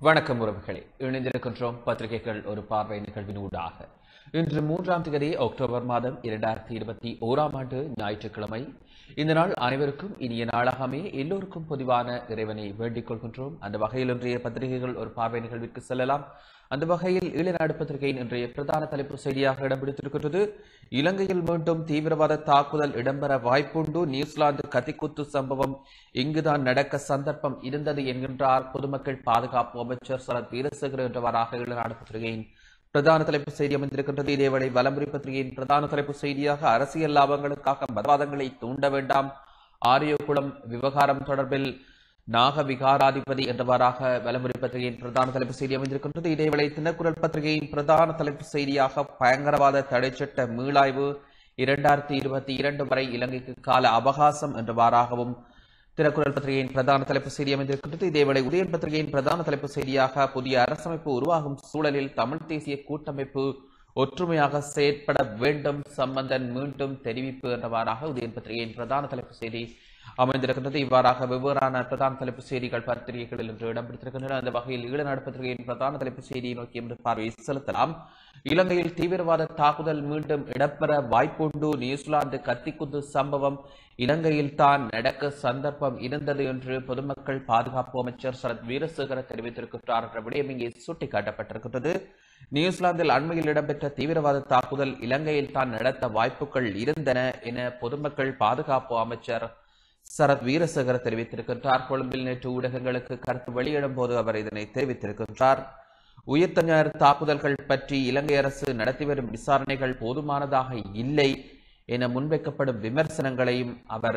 வணக்கம் உறவுகளே இணைந்திருக்கின்றோம் பத்திரிகைகள் ஒரு பார்வை நிகழ்வின் ஊடாக இன்று மூன்றாம் தேதி அக்டோபர் மாதம் இரண்டாயிரத்தி இருபத்தி ஓராம் ஆண்டு ஞாயிற்றுக்கிழமை இந்த நாள் அனைவருக்கும் இனிய நாளாகவே எல்லோருக்கும் பொதுவான இறைவனை வேண்டிக் கொள்கின்றோம் அந்த வகையில் இன்றைய பத்திரிகைகள் ஒரு பார்வை நிகழ்விற்கு செல்லலாம் அந்த வகையில் ஈழநாடு பத்திரிகையின் இன்றைய பிரதான தலைப்பு செய்தியாக இடம் பிடித்திருக்கின்றது இலங்கையில் மீண்டும் தீவிரவாத தாக்குதல் இடம்பெற வாய்ப்புண்டு நியூசிலாந்து கத்திக்குத்து சம்பவம் இங்குதான் நடக்க சந்தர்ப்பம் இருந்தது என்கின்றார் பொதுமக்கள் பாதுகாப்பு அமைச்சர் சரத் வீரசேகர் என்றவாறாக ஈழநாடு பத்திரிகையின் பிரதான தலைப்பு செய்தி அமைந்திருக்கின்றது இதேவேளை வலம்புரி பத்திரிகையின் பிரதான தலைப்பு செய்தியாக அரசியல் லாபங்களுக்காக மதவாதங்களை தூண்ட வேண்டாம் ஆரியகுளம் விவகாரம் தொடர்பில் நாக விகாராதிபதி என்றவாறாக வலம்புரி பத்திரிகையின் பிரதான தலைப்பு செய்தி அமைந்திருக்கின்றது இதேவேளை தினக்குரல் பத்திரிகையின் பிரதான தலைப்பு செய்தியாக பயங்கரவாத தடைச்சட்ட மீளாய்வு இரண்டாயிரத்தி இருபத்தி இரண்டு வரை இலங்கைக்கு கால அவகாசம் என்றவாறாகவும் தினக்குரல் பத்திரிகையின் பிரதான தலைப்பு செய்தி அமைந்திருக்கின்றது இதேவேளை உதயன் பத்திரிகையின் பிரதான தலைப்பு செய்தியாக புதிய அரசமைப்பு உருவாகும் சூழலில் தமிழ் தேசிய கூட்டமைப்பு ஒற்றுமையாக செயற்பட வேண்டும் சம்பந்தன் மீண்டும் தெரிவிப்பு என்றவாறாக உதயன் பத்திரிகையின் பிரதான தலைப்பு செய்தி அமைந்திருக்கின்றது இவ்வாறாக வெவ்வேறான பிரதான தலைப்பு செய்திகள் பத்திரிகைகளில் இன்று இடம் பிடித்திருக்கின்றன அந்த வகையில் ஈழநாடு பத்திரிகையின் பிரதான தலைப்பு செய்தியை நோக்கி இன்று பார்வை செலுத்தலாம் இலங்கையில் தீவிரவாத தாக்குதல் மீண்டும் இடம்பெற வாய்ப்புண்டு நியூசிலாந்து கத்திக்குத்து சம்பவம் இலங்கையில் தான் நடக்க சந்தர்ப்பம் இருந்தது என்று பொதுமக்கள் பாதுகாப்பு அமைச்சர் சரத் வீரசேகர தெரிவித்திருக்கிறார் என்ற விடயம் இங்கே சுட்டிக்காட்டப்பட்டிருக்கிறது நியூசிலாந்தில் அண்மையில் இடம்பெற்ற தீவிரவாத தாக்குதல் இலங்கையில் தான் நடத்த வாய்ப்புகள் இருந்தன என பொதுமக்கள் பாதுகாப்பு அமைச்சர் சரத் வீரசேகர தெரிவித்திருக்கின்றார் கொழும்பில் நேற்று ஊடகங்களுக்கு கருத்து வெளியிடும் போது அவர் இதனை தெரிவித்திருக்கின்றார் உயிர்த்த ஞாயிறு தாக்குதல்கள் பற்றி இலங்கை அரசு நடத்தி வரும் விசாரணைகள் போதுமானதாக இல்லை என முன்வைக்கப்படும் விமர்சனங்களையும் அவர்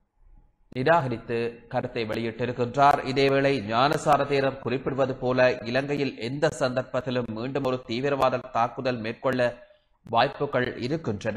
நிராகரித்து கருத்தை வெளியிட்டிருக்கின்றார் இதேவேளை ஞானசார தேரர் குறிப்பிடுவது போல இலங்கையில் எந்த சந்தர்ப்பத்திலும் மீண்டும் ஒரு தீவிரவாத தாக்குதல் மேற்கொள்ள வாய்ப்புகள் இருக்கின்றன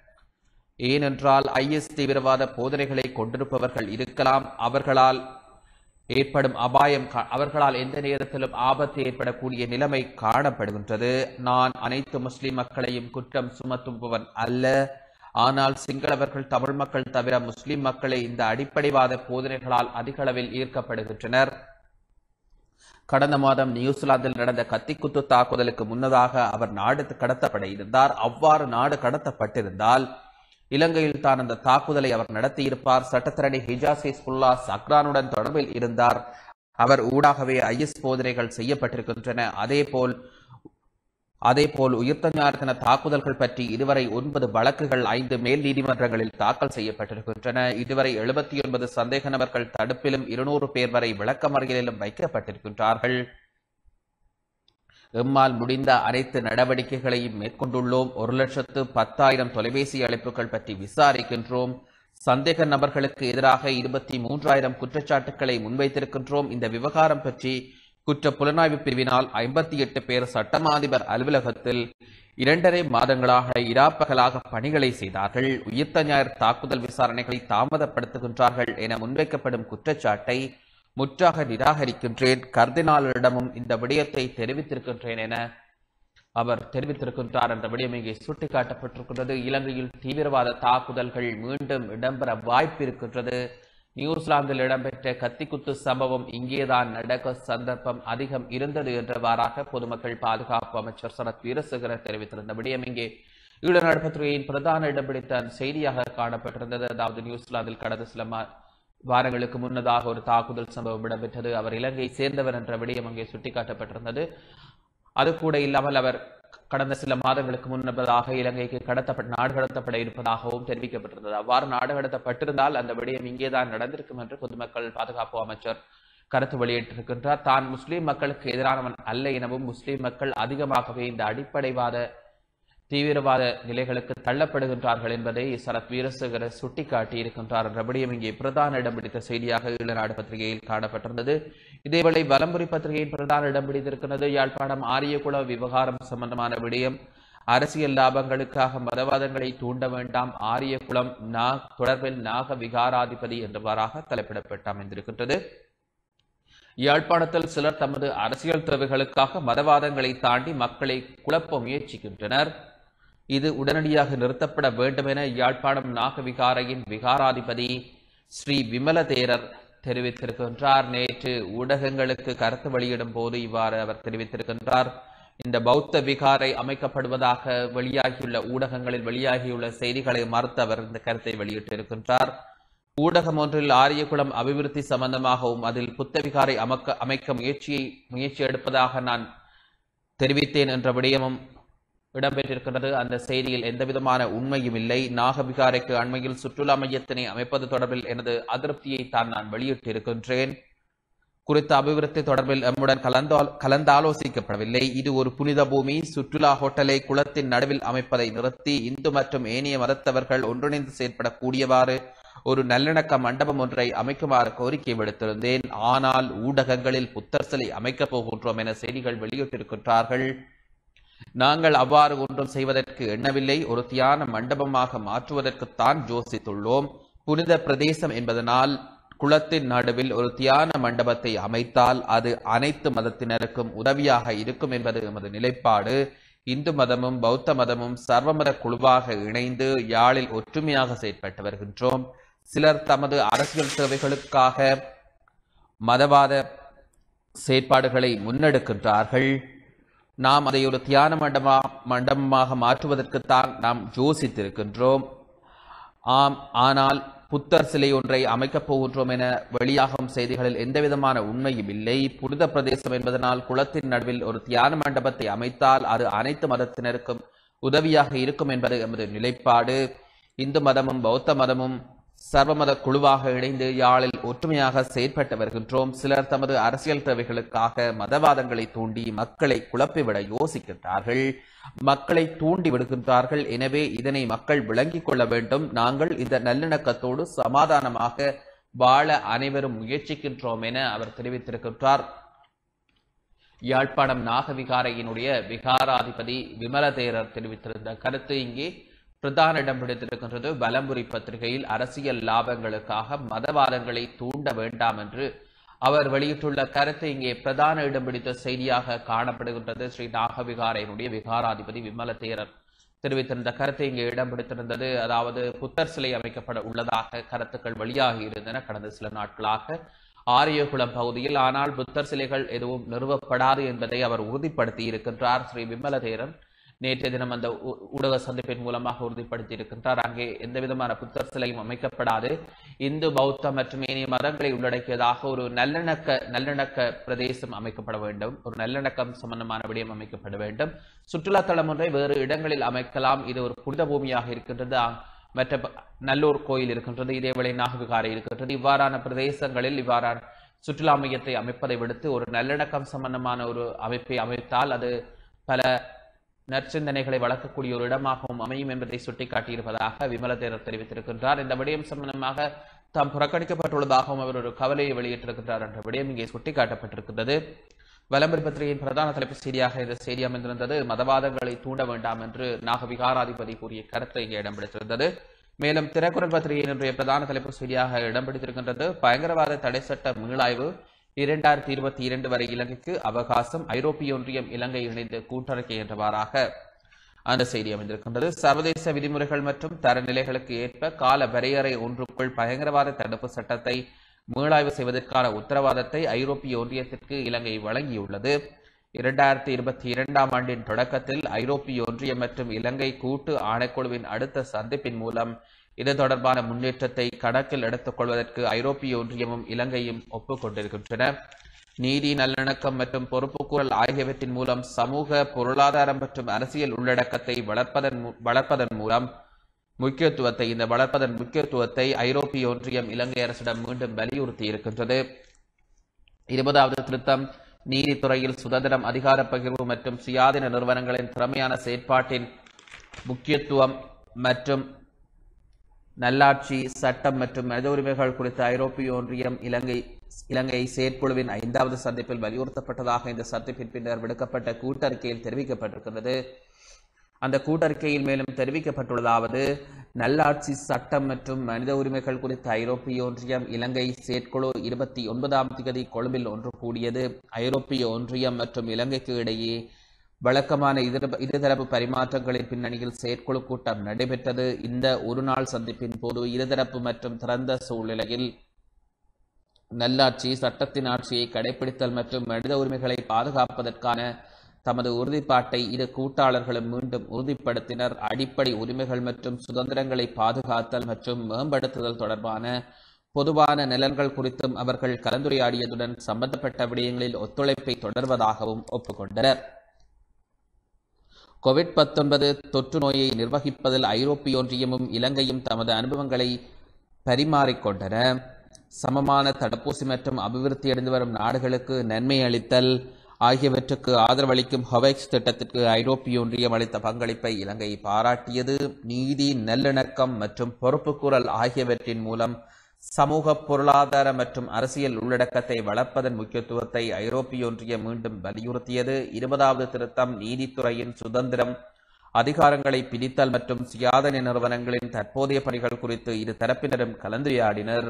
ஏனென்றால் ஐஎஸ் தீவிரவாத போதனைகளை கொண்டிருப்பவர்கள் இருக்கலாம் அவர்களால் ஏற்படும் அபாயம் கா- அவர்களால் எந்த நேரத்திலும் ஆபத்து ஏற்படக்கூடிய நிலைமை காணப்படுகின்றது நான் அனைத்து முஸ்லிம் மக்களையும் குற்றம் சுமத்துபவன் அல்ல ஆனால் சிங்களவர்கள் தமிழ் மக்கள் தவிர முஸ்லிம் மக்களை இந்த அடிப்படைவாத போதனைகளால் அதிக அளவில் ஈர்க்கப்படுகின்றனர் கடந்த மாதம் நியூசிலாந்தில் நடந்த கத்திக்குத்து தாக்குதலுக்கு முன்னதாக அவர் நாடு கடத்தப்பட இருந்தார் அவ்வாறு நாடு கடத்தப்பட்டிருந்தால் இலங்கையில் தான் அந்த தாக்குதலை அவர் நடத்தியிருப்பார் சட்டத்தரணி ஹிஜாஸ் ஹிஸ்புல்லா சக்ரானுடன் தொடர்பில் இருந்தார் அவர் ஊடாகவே ஐஎஸ் போதனைகள் செய்யப்பட்டிருக்கின்றன அதேபோல் அதேபோல் உயிர்த்தஞார்த்தன தாக்குதல்கள் பற்றி இதுவரை ஒன்பது வழக்குகள் ஐந்து மேல் நீதிமன்றங்களில் தாக்கல் செய்யப்பட்டிருக்கின்றன இதுவரை எழுபத்தி ஒன்பது சந்தேக நபர்கள் தடுப்பிலும் இருநூறு பேர் வரை விளக்கமறியலிலும் வைக்கப்பட்டிருக்கின்றார்கள் எம்மால் முடிந்த அனைத்து நடவடிக்கைகளையும் மேற்கொண்டுள்ளோம் ஒரு லட்சத்து பத்தாயிரம் தொலைபேசி அழைப்புகள் பற்றி விசாரிக்கின்றோம் சந்தேக நபர்களுக்கு எதிராக இருபத்தி மூன்றாயிரம் குற்றச்சாட்டுக்களை முன்வைத்திருக்கின்றோம் இந்த விவகாரம் பற்றி குற்ற புலனாய்வு பிரிவினால் ஐம்பத்தி எட்டு பேர் சட்டமாதிபர் அலுவலகத்தில் இரண்டரை மாதங்களாக இராப்பகலாக பணிகளை செய்தார்கள் உயிர்த்த ஞாயிறு தாக்குதல் விசாரணைகளை தாமதப்படுத்துகின்றார்கள் என முன்வைக்கப்படும் குற்றச்சாட்டை முற்றாக நிராகரிக்கின்றேன் கர்தினாலிடமும் இந்த விடயத்தை தெரிவித்திருக்கின்றேன் என அவர் தெரிவித்திருக்கின்றார் என்ற விடயம் இங்கே சுட்டிக்காட்டப்பட்டிருக்கின்றது இலங்கையில் தீவிரவாத தாக்குதல்கள் மீண்டும் இடம்பெற வாய்ப்பு இருக்கின்றது நியூசிலாந்தில் இடம்பெற்ற கத்திக்குத்து சம்பவம் இங்கேதான் நடக்க சந்தர்ப்பம் அதிகம் இருந்தது என்றவாறாக பொதுமக்கள் பாதுகாப்பு அமைச்சர் சரத் வீரசேகர தெரிவித்திருந்த விடயம் இங்கே ஈழநாடு பத்திரிகையின் பிரதான இடம் பிடித்த செய்தியாக காணப்பட்டிருந்தது அதாவது நியூசிலாந்தில் கடந்த சில மா- வாரங்களுக்கு முன்னதாக ஒரு தாக்குதல் சம்பவம் இடம்பெற்றது அவர் இலங்கை சேர்ந்தவர் என்ற விடயம் அங்கே சுட்டிக்காட்டப்பட்டிருந்தது அது கூட இல்லாமல் அவர் கடந்த சில மாதங்களுக்கு முன்னதாக இலங்கைக்கு கடத்தப்பட்ட நாடு கடத்தப்பட இருப்பதாகவும் தெரிவிக்கப்பட்டிருந்தது அவ்வாறு நாடு கடத்தப்பட்டிருந்தால் அந்த விடயம் இங்கேதான் நடந்திருக்கும் என்று பொதுமக்கள் பாதுகாப்பு அமைச்சர் கருத்து வெளியிட்டிருக்கின்றார் தான் முஸ்லிம் மக்களுக்கு எதிரானவன் அல்ல எனவும் முஸ்லிம் மக்கள் அதிகமாகவே இந்த அடிப்படைவாத தீவிரவாத நிலைகளுக்கு தள்ளப்படுகின்றார்கள் என்பதை சரத் வீரசேகர சுட்டிக்காட்டி இருக்கின்றார் என்ற விடயம் இங்கே பிரதான இடம் பிடித்த செய்தியாக ஈழநாடு பத்திரிகையில் காணப்பட்டிருந்தது இதேவேளை வலம்புரி பத்திரிகையின் பிரதான இடம் பிடித்திருக்கிறது யாழ்ப்பாணம் ஆரியகுல விவகாரம் சம்பந்தமான விடயம் அரசியல் லாபங்களுக்காக மதவாதங்களை தூண்ட வேண்டாம் ஆரியகுளம் நா தொடர்பில் நாக விகாராதிபதி என்றவாறாக தலைப்பிடப்பட்டு அமைந்திருக்கின்றது யாழ்ப்பாணத்தில் சிலர் தமது அரசியல் தேவைகளுக்காக மதவாதங்களை தாண்டி மக்களை குழப்ப முயற்சிக்கின்றனர் இது உடனடியாக நிறுத்தப்பட வேண்டும் என யாழ்ப்பாணம் நாகவிகாரையின் விகாராதிபதி ஸ்ரீ விமல தேரர் தெரிவித்திருக்கின்றார் நேற்று ஊடகங்களுக்கு கருத்து வெளியிடும் போது இவ்வாறு அவர் தெரிவித்திருக்கின்றார் இந்த பௌத்த விகாரை அமைக்கப்படுவதாக வெளியாகியுள்ள ஊடகங்களில் வெளியாகியுள்ள செய்திகளை மறுத்து அவர் இந்த கருத்தை வெளியிட்டிருக்கின்றார் ஊடகம் ஒன்றில் ஆரியகுளம் அபிவிருத்தி சம்பந்தமாகவும் அதில் புத்த விகாரை அமைக்க அமைக்க முயற்சியை முயற்சி எடுப்பதாக நான் தெரிவித்தேன் என்ற விடயமும் இடம்பெற்றிருக்கிறது அந்த செய்தியில் எந்தவிதமான உண்மையும் இல்லை நாகவிகாரைக்கு அண்மையில் சுற்றுலா மையத்தினை அமைப்பது தொடர்பில் எனது அதிருப்தியை தான் நான் வெளியிட்டிருக்கின்றேன் குறித்த அபிவிருத்தி தொடர்பில் எம்முடன் கலந்தால் கலந்தாலோசிக்கப்படவில்லை இது ஒரு புனித பூமி சுற்றுலா ஹோட்டலை குளத்தின் நடுவில் அமைப்பதை நிறுத்தி இந்து மற்றும் ஏனைய மதத்தவர்கள் ஒன்றிணைந்து செயற்படக்கூடியவாறு ஒரு நல்லிணக்க மண்டபம் ஒன்றை அமைக்குமாறு கோரிக்கை விடுத்திருந்தேன் ஆனால் ஊடகங்களில் புத்தர் சிலை அமைக்கப் போகின்றோம் என செய்திகள் வெளியிட்டிருக்கின்றார்கள் நாங்கள் அவ்வாறு ஒன்றும் செய்வதற்கு எண்ணவில்லை ஒரு தியான மண்டபமாக மாற்றுவதற்குத்தான் யோசித்துள்ளோம் புனித பிரதேசம் என்பதனால் குளத்தின் நடுவில் ஒரு தியான மண்டபத்தை அமைத்தால் அது அனைத்து மதத்தினருக்கும் உதவியாக இருக்கும் என்பது எமது நிலைப்பாடு இந்து மதமும் பௌத்த மதமும் சர்வமத குழுவாக இணைந்து யாழில் ஒற்றுமையாக செயற்பட்டு வருகின்றோம் சிலர் தமது அரசியல் தேவைகளுக்காக மதவாத செயற்பாடுகளை முன்னெடுக்கின்றார்கள் நாம் அதை ஒரு தியான மண்டபமா மண்டபமாக மாற்றுவதற்குத்தான் நாம் யோசித்திருக்கின்றோம் ஆம் ஆனால் புத்தர் சிலை ஒன்றை அமைக்கப் போகின்றோம் என வெளியாகும் செய்திகளில் எந்தவிதமான உண்மையும் இல்லை புனித பிரதேசம் என்பதனால் குளத்தின் நடுவில் ஒரு தியான மண்டபத்தை அமைத்தால் அது அனைத்து மதத்தினருக்கும் உதவியாக இருக்கும் என்பது எமது நிலைப்பாடு இந்து மதமும் பௌத்த மதமும் சர்வமத குழுவாக இணைந்து யாழில் ஒற்றுமையாக செயற்பட்டு வருகின்றோம் சிலர் தமது அரசியல் தேவைகளுக்காக மதவாதங்களை தூண்டி மக்களை குழப்பிவிட யோசிக்கின்றார்கள் மக்களை தூண்டி விடுகின்றார்கள் எனவே இதனை மக்கள் விளங்கிக் கொள்ள வேண்டும் நாங்கள் இந்த நல்லிணக்கத்தோடு சமாதானமாக வாழ அனைவரும் முயற்சிக்கின்றோம் என அவர் தெரிவித்திருக்கின்றார் யாழ்ப்பாணம் நாகவிகாரையினுடைய விகாராதிபதி விமலதேரர் தெரிவித்திருந்த கருத்து இங்கே பிரதான இடம் பிடித்திருக்கின்றது பலம்புரி பத்திரிகையில் அரசியல் லாபங்களுக்காக மதவாதங்களை தூண்ட வேண்டாம் என்று அவர் வெளியிட்டுள்ள கருத்து இங்கே பிரதான இடம் பிடித்த செய்தியாக காணப்படுகின்றது ஸ்ரீ நாகவிகாரையினுடைய விகாராதிபதி விமல தேரர் தெரிவித்திருந்த கருத்து இங்கே இடம் பிடித்திருந்தது அதாவது புத்தர் சிலை அமைக்கப்பட உள்ளதாக கருத்துக்கள் வெளியாகி இருந்தன கடந்த சில நாட்களாக ஆரியகுளம் பகுதியில் ஆனால் புத்தர் சிலைகள் எதுவும் நிறுவப்படாது என்பதை அவர் உறுதிப்படுத்தி இருக்கின்றார் ஸ்ரீ விமலதேரன் நேற்றைய தினம் அந்த ஊ- ஊடக சந்திப்பின் மூலமாக உறுதிப்படுத்தி இருக்கின்றார் அங்கே எந்த விதமான புத்தர் சிலையும் அமைக்கப்படாது இந்து பௌத்த மற்றும் ஏனைய மதங்களை உள்ளடக்கியதாக ஒரு நல்லிணக்க நல்லிணக்க பிரதேசம் அமைக்கப்பட வேண்டும் ஒரு நல்லிணக்கம் சம்பந்தமான விடயம் அமைக்கப்பட வேண்டும் சுற்றுலா தலம் ஒன்றை வேறு இடங்களில் அமைக்கலாம் இது ஒரு புனித பூமியாக இருக்கின்றது அ- மற்ற ப- நல்லூர் கோயில் இருக்கின்றது இதேவேளை நாகவிகாரை இருக்கின்றது இவ்வாறான பிரதேசங்களில் இவ்வாறான சுற்றுலா மையத்தை அமைப்பதை விடுத்து ஒரு நல்லிணக்கம் சம்பந்தமான ஒரு அமைப்பை அமைத்தால் அது பல நற்சிந்தனைகளை வளர்க்கக்கூடிய ஒரு இடமாகவும் அமையும் என்பதை சுட்டிக்காட்டியிருப்பதாக விமலதேரர் தெரிவித்திருக்கின்றார் இந்த விடயம் சம்பந்தமாக தாம் புறக்கணிக்கப்பட்டுள்ளதாகவும் அவர் ஒரு கவலையை வெளியிட்டிருக்கின்றார் என்ற விடயம் இங்கே சுட்டிக்காட்டப்பட்டிருக்கின்றது வலம்பரி பத்திரிகையின் பிரதான தலைப்பு செய்தியாக இந்த செய்தி அமைந்திருந்தது மதவாதங்களை தூண்ட வேண்டாம் என்று நாக விகாராதிபதி கூறிய கருத்தை இங்கே இடம் பிடித்திருந்தது மேலும் திரைக்குறள் பத்திரிகையின் இன்றைய பிரதான தலைப்பு செய்தியாக இடம் பிடித்திருக்கின்றது பயங்கரவாத தடை சட்ட மீளாய்வு இரண்டாயிரத்தி இருபத்தி இரண்டு வரை இலங்கைக்கு அவகாசம் ஐரோப்பிய ஒன்றியம் இலங்கை இணைந்து கூட்டறிக்கை என்றவாறாக அந்த செய்தி அமைந்திருக்கின்றது சர்வதேச விதிமுறைகள் மற்றும் தரநிலைகளுக்கு ஏற்ப கால வரையறை ஒன்றுக்குள் பயங்கரவாத தடுப்பு சட்டத்தை மீளாய்வு செய்வதற்கான உத்தரவாதத்தை ஐரோப்பிய ஒன்றியத்திற்கு இலங்கை வழங்கியுள்ளது இரண்டாயிரத்தி இருபத்தி இரண்டாம் ஆண்டின் தொடக்கத்தில் ஐரோப்பிய ஒன்றியம் மற்றும் இலங்கை கூட்டு ஆணைக்குழுவின் அடுத்த சந்திப்பின் மூலம் இது தொடர்பான முன்னேற்றத்தை கணக்கில் எடுத்துக் கொள்வதற்கு ஐரோப்பிய ஒன்றியமும் இலங்கையும் ஒப்புக்கொண்டிருக்கின்றன நீதி நல்லிணக்கம் மற்றும் பொறுப்புக்கூறல் ஆகியவற்றின் மூலம் சமூக பொருளாதாரம் மற்றும் அரசியல் உள்ளடக்கத்தை வளர்ப்பதன் மூ- வளர்ப்பதன் மூலம் முக்கியத்துவத்தை இந்த வளர்ப்பதன் முக்கியத்துவத்தை ஐரோப்பிய ஒன்றியம் இலங்கை அரசிடம் மீண்டும் வலியுறுத்தி இருக்கின்றது இருபதாவது திருத்தம் நீதித்துறையில் சுதந்திரம் அதிகார பகிர்வு மற்றும் சுயாதீன நிறுவனங்களின் திறமையான செயற்பாட்டின் முக்கியத்துவம் மற்றும் நல்லாட்சி சட்டம் மற்றும் மனித உரிமைகள் குறித்த ஐரோப்பிய ஒன்றியம் இலங்கை இலங்கை செயற்குழுவின் ஐந்தாவது சந்திப்பில் வலியுறுத்தப்பட்டதாக இந்த சந்திப்பின் பின்னர் விடுக்கப்பட்ட கூட்டறிக்கையில் தெரிவிக்கப்பட்டிருக்கிறது அந்த கூட்டறிக்கையில் மேலும் தெரிவிக்கப்பட்டுள்ளதாவது நல்லாட்சி சட்டம் மற்றும் மனித உரிமைகள் குறித்த ஐரோப்பிய ஒன்றியம் இலங்கை செயற்குழு இருபத்தி ஒன்பதாம் தேதி கொழும்பில் ஒன்று கூடியது ஐரோப்பிய ஒன்றியம் மற்றும் இலங்கைக்கு இடையே வழக்கமான இரு- இருதரப்பு பரிமாற்றங்களின் பின்னணியில் செயற்குழு கூட்டம் நடைபெற்றது இந்த ஒருநாள் சந்திப்பின் போது இருதரப்பு மற்றும் திறந்த சூழ்நிலையில் நல்லாட்சி சட்டத்தின் ஆட்சியை கடைபிடித்தல் மற்றும் மனித உரிமைகளை பாதுகாப்பதற்கான தமது உறுதிப்பாட்டை இரு கூட்டாளர்களும் மீண்டும் உறுதிப்படுத்தினர் அடிப்படை உரிமைகள் மற்றும் சுதந்திரங்களை பாதுகாத்தல் மற்றும் மேம்படுத்துதல் தொடர்பான பொதுவான நலன்கள் குறித்தும் அவர்கள் கலந்துரையாடியதுடன் சம்பந்தப்பட்ட விடயங்களில் ஒத்துழைப்பை தொடர்வதாகவும் ஒப்புக்கொண்டனர் கோவிட் பத்தொன்பது தொற்று நோயை நிர்வகிப்பதில் ஐரோப்பிய ஒன்றியமும் இலங்கையும் தமது அனுபவங்களை பரிமாறிக்கொண்டன சமமான தடுப்பூசி மற்றும் அபிவிருத்தியடைந்து வரும் நாடுகளுக்கு நன்மை அளித்தல் ஆகியவற்றுக்கு ஆதரவளிக்கும் ஹொவெக்ஸ் திட்டத்திற்கு ஐரோப்பிய ஒன்றியம் அளித்த பங்களிப்பை இலங்கை பாராட்டியது நீதி நல்லிணக்கம் மற்றும் பொறுப்புக்கூறல் ஆகியவற்றின் மூலம் சமூக பொருளாதார மற்றும் அரசியல் உள்ளடக்கத்தை வளர்ப்பதன் முக்கியத்துவத்தை ஐரோப்பிய ஒன்றியம் மீண்டும் வலியுறுத்தியது இருபதாவது திருத்தம் நீதித்துறையின் சுதந்திரம் அதிகாரங்களை பிரித்தல் மற்றும் சுயாதீன நிறுவனங்களின் தற்போதைய பணிகள் குறித்து இரு தரப்பினரும் கலந்துரையாடினர்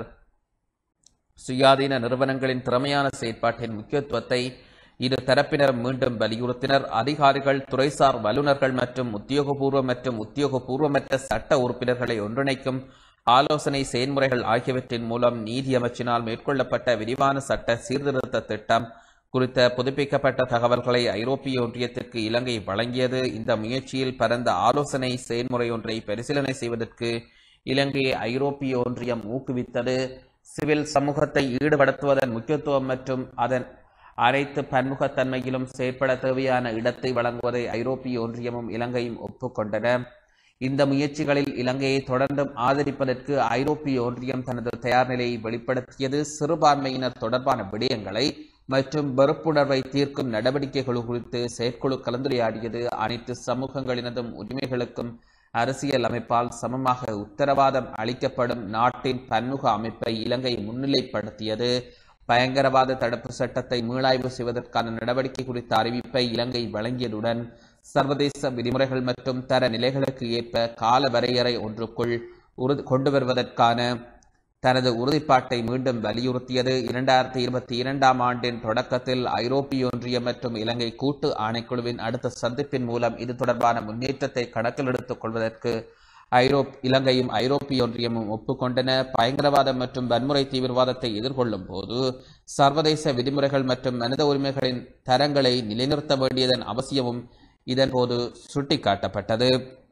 சுயாதீன நிறுவனங்களின் திறமையான செயற்பாட்டின் முக்கியத்துவத்தை இரு தரப்பினரும் மீண்டும் வலியுறுத்தினர் அதிகாரிகள் துறைசார் வல்லுநர்கள் மற்றும் உத்தியோகபூர்வ மற்றும் உத்தியோகபூர்வமற்ற சட்ட உறுப்பினர்களை ஒன்றிணைக்கும் ஆலோசனை செயல்முறைகள் ஆகியவற்றின் மூலம் நீதி அமைச்சினால் மேற்கொள்ளப்பட்ட விரிவான சட்ட சீர்திருத்த திட்டம் குறித்த புதுப்பிக்கப்பட்ட தகவல்களை ஐரோப்பிய ஒன்றியத்திற்கு இலங்கை வழங்கியது இந்த முயற்சியில் பரந்த ஆலோசனை செயல்முறை ஒன்றை பரிசீலனை செய்வதற்கு இலங்கையை ஐரோப்பிய ஒன்றியம் ஊக்குவித்தது சிவில் சமூகத்தை ஈடுபடுத்துவதன் முக்கியத்துவம் மற்றும் அதன் அனைத்து பன்முகத்தன்மையிலும் செயற்பட தேவையான இடத்தை வழங்குவதை ஐரோப்பிய ஒன்றியமும் இலங்கையும் ஒப்புக்கொண்டன இந்த முயற்சிகளில் இலங்கையை தொடர்ந்தும் ஆதரிப்பதற்கு ஐரோப்பிய ஒன்றியம் தனது தயார் நிலையை வெளிப்படுத்தியது சிறுபான்மையினர் தொடர்பான விடயங்களை மற்றும் வெறுப்புணர்வை தீர்க்கும் நடவடிக்கைகள் குறித்து செயற்குழு கலந்துரையாடியது அனைத்து சமூகங்களினதும் உரிமைகளுக்கும் அரசியல் அமைப்பால் சமமாக உத்தரவாதம் அளிக்கப்படும் நாட்டின் பன்முக அமைப்பை இலங்கை முன்னிலைப்படுத்தியது பயங்கரவாத தடுப்பு சட்டத்தை மீளாய்வு செய்வதற்கான நடவடிக்கை குறித்த அறிவிப்பை இலங்கை வழங்கியதுடன் சர்வதேச விதிமுறைகள் மற்றும் தர நிலைகளுக்கு ஏற்ப கால வரையறை ஒன்றுக்குள் உறுதி கொண்டு வருவதற்கான தனது உறுதிப்பாட்டை மீண்டும் வலியுறுத்தியது இரண்டாயிரத்தி இருபத்தி இரண்டாம் ஆண்டின் தொடக்கத்தில் ஐரோப்பிய ஒன்றியம் மற்றும் இலங்கை கூட்டு ஆணைக்குழுவின் அடுத்த சந்திப்பின் மூலம் இது தொடர்பான முன்னேற்றத்தை கணக்கில் எடுத்துக் கொள்வதற்கு ஐரோப் இலங்கையும் ஐரோப்பிய ஒன்றியமும் ஒப்புக்கொண்டன பயங்கரவாதம் மற்றும் வன்முறை தீவிரவாதத்தை எதிர்கொள்ளும் போது சர்வதேச விதிமுறைகள் மற்றும் மனித உரிமைகளின் தரங்களை நிலைநிறுத்த வேண்டியதன் அவசியமும் இதன்போது சுட்டிக்காட்டப்பட்டது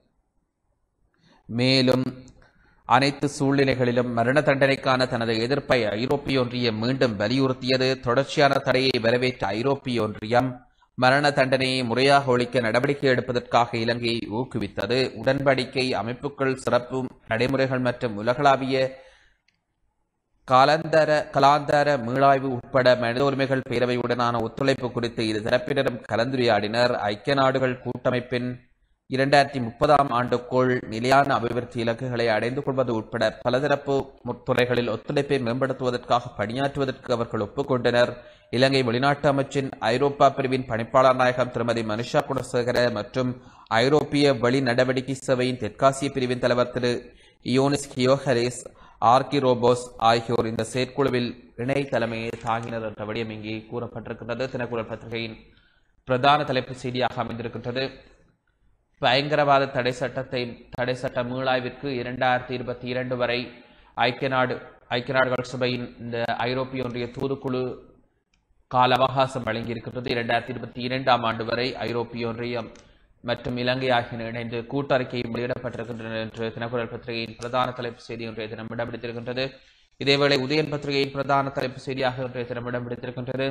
மேலும் அனைத்து சூழ்நிலைகளிலும் மரண தண்டனைக்கான தனது எதிர்ப்பை ஐரோப்பிய ஒன்றியம் மீண்டும் வலியுறுத்தியது தொடர்ச்சியான தடையை வரவேற்ற ஐரோப்பிய ஒன்றியம் மரண தண்டனையை முறையாக ஒழிக்க நடவடிக்கை எடுப்பதற்காக இலங்கையை ஊக்குவித்தது உடன்படிக்கை அமைப்புகள் சிறப்பு நடைமுறைகள் மற்றும் உலகளாவிய காலந்தர கலாந்தார மீளாய்வு உட்பட மனித உரிமைகள் பேரவையுடனான ஒத்துழைப்பு குறித்து இரு தரப்பினரும் கலந்துரையாடினர் ஐக்கிய நாடுகள் கூட்டமைப்பின் இரண்டாயிரத்தி முப்பதாம் ஆண்டுக்குள் நிலையான அபிவிருத்தி இலக்குகளை அடைந்து கொள்வது உட்பட பலதரப்பு துறைகளில் ஒத்துழைப்பை மேம்படுத்துவதற்காக பணியாற்றுவதற்கு அவர்கள் ஒப்புக்கொண்டனர் இலங்கை வெளிநாட்டு அமைச்சின் ஐரோப்பா பிரிவின் பணிப்பாளர் நாயகம் திருமதி மனிஷா குணசேகர மற்றும் ஐரோப்பிய வெளி நடவடிக்கை சபையின் தெற்காசிய பிரிவின் தலைவர் திரு இயோனிஸ் கியோஹரிஸ் ஆர்கி ரோபோஸ் ஆகியோர் இந்த செயற்குழுவில் இணை தலைமையை தாங்கினர் என்ற விடயம் இங்கே கூறப்பட்டிருக்கின்றது தினக்குரல் பத்திரிகையின் பிரதான தலைப்பு செய்தியாக அமைந்திருக்கின்றது பயங்கரவாத தடை சட்டத்தை தடை சட்ட மீளாய்விற்கு இரண்டாயிரத்தி இருபத்தி இரண்டு வரை ஐக்கிய நாடு ஐக்கிய நாடுகள் சபையின் இந்த ஐரோப்பிய ஒன்றிய தூதுக்குழு கால அவகாசம் வழங்கியிருக்கின்றது இரண்டாயிரத்தி இருபத்தி இரண்டாம் ஆண்டு வரை ஐரோப்பிய ஒன்றியம் மற்றும் இலங்கை ஆகியன இணைந்து கூட்டறிக்கையும் வெளியிடப்பட்டிருக்கின்றன என்று தினக்குரல் பத்திரிகையின் பிரதான தலைப்பு செய்தி ஒன்றைய தினம் இடம் பிடித்திருக்கின்றது இதேவேளை உதயன் பத்திரிகையின் பிரதான தலைப்பு செய்தியாக இன்றைய தினம் இடம் பிடித்திருக்கின்றது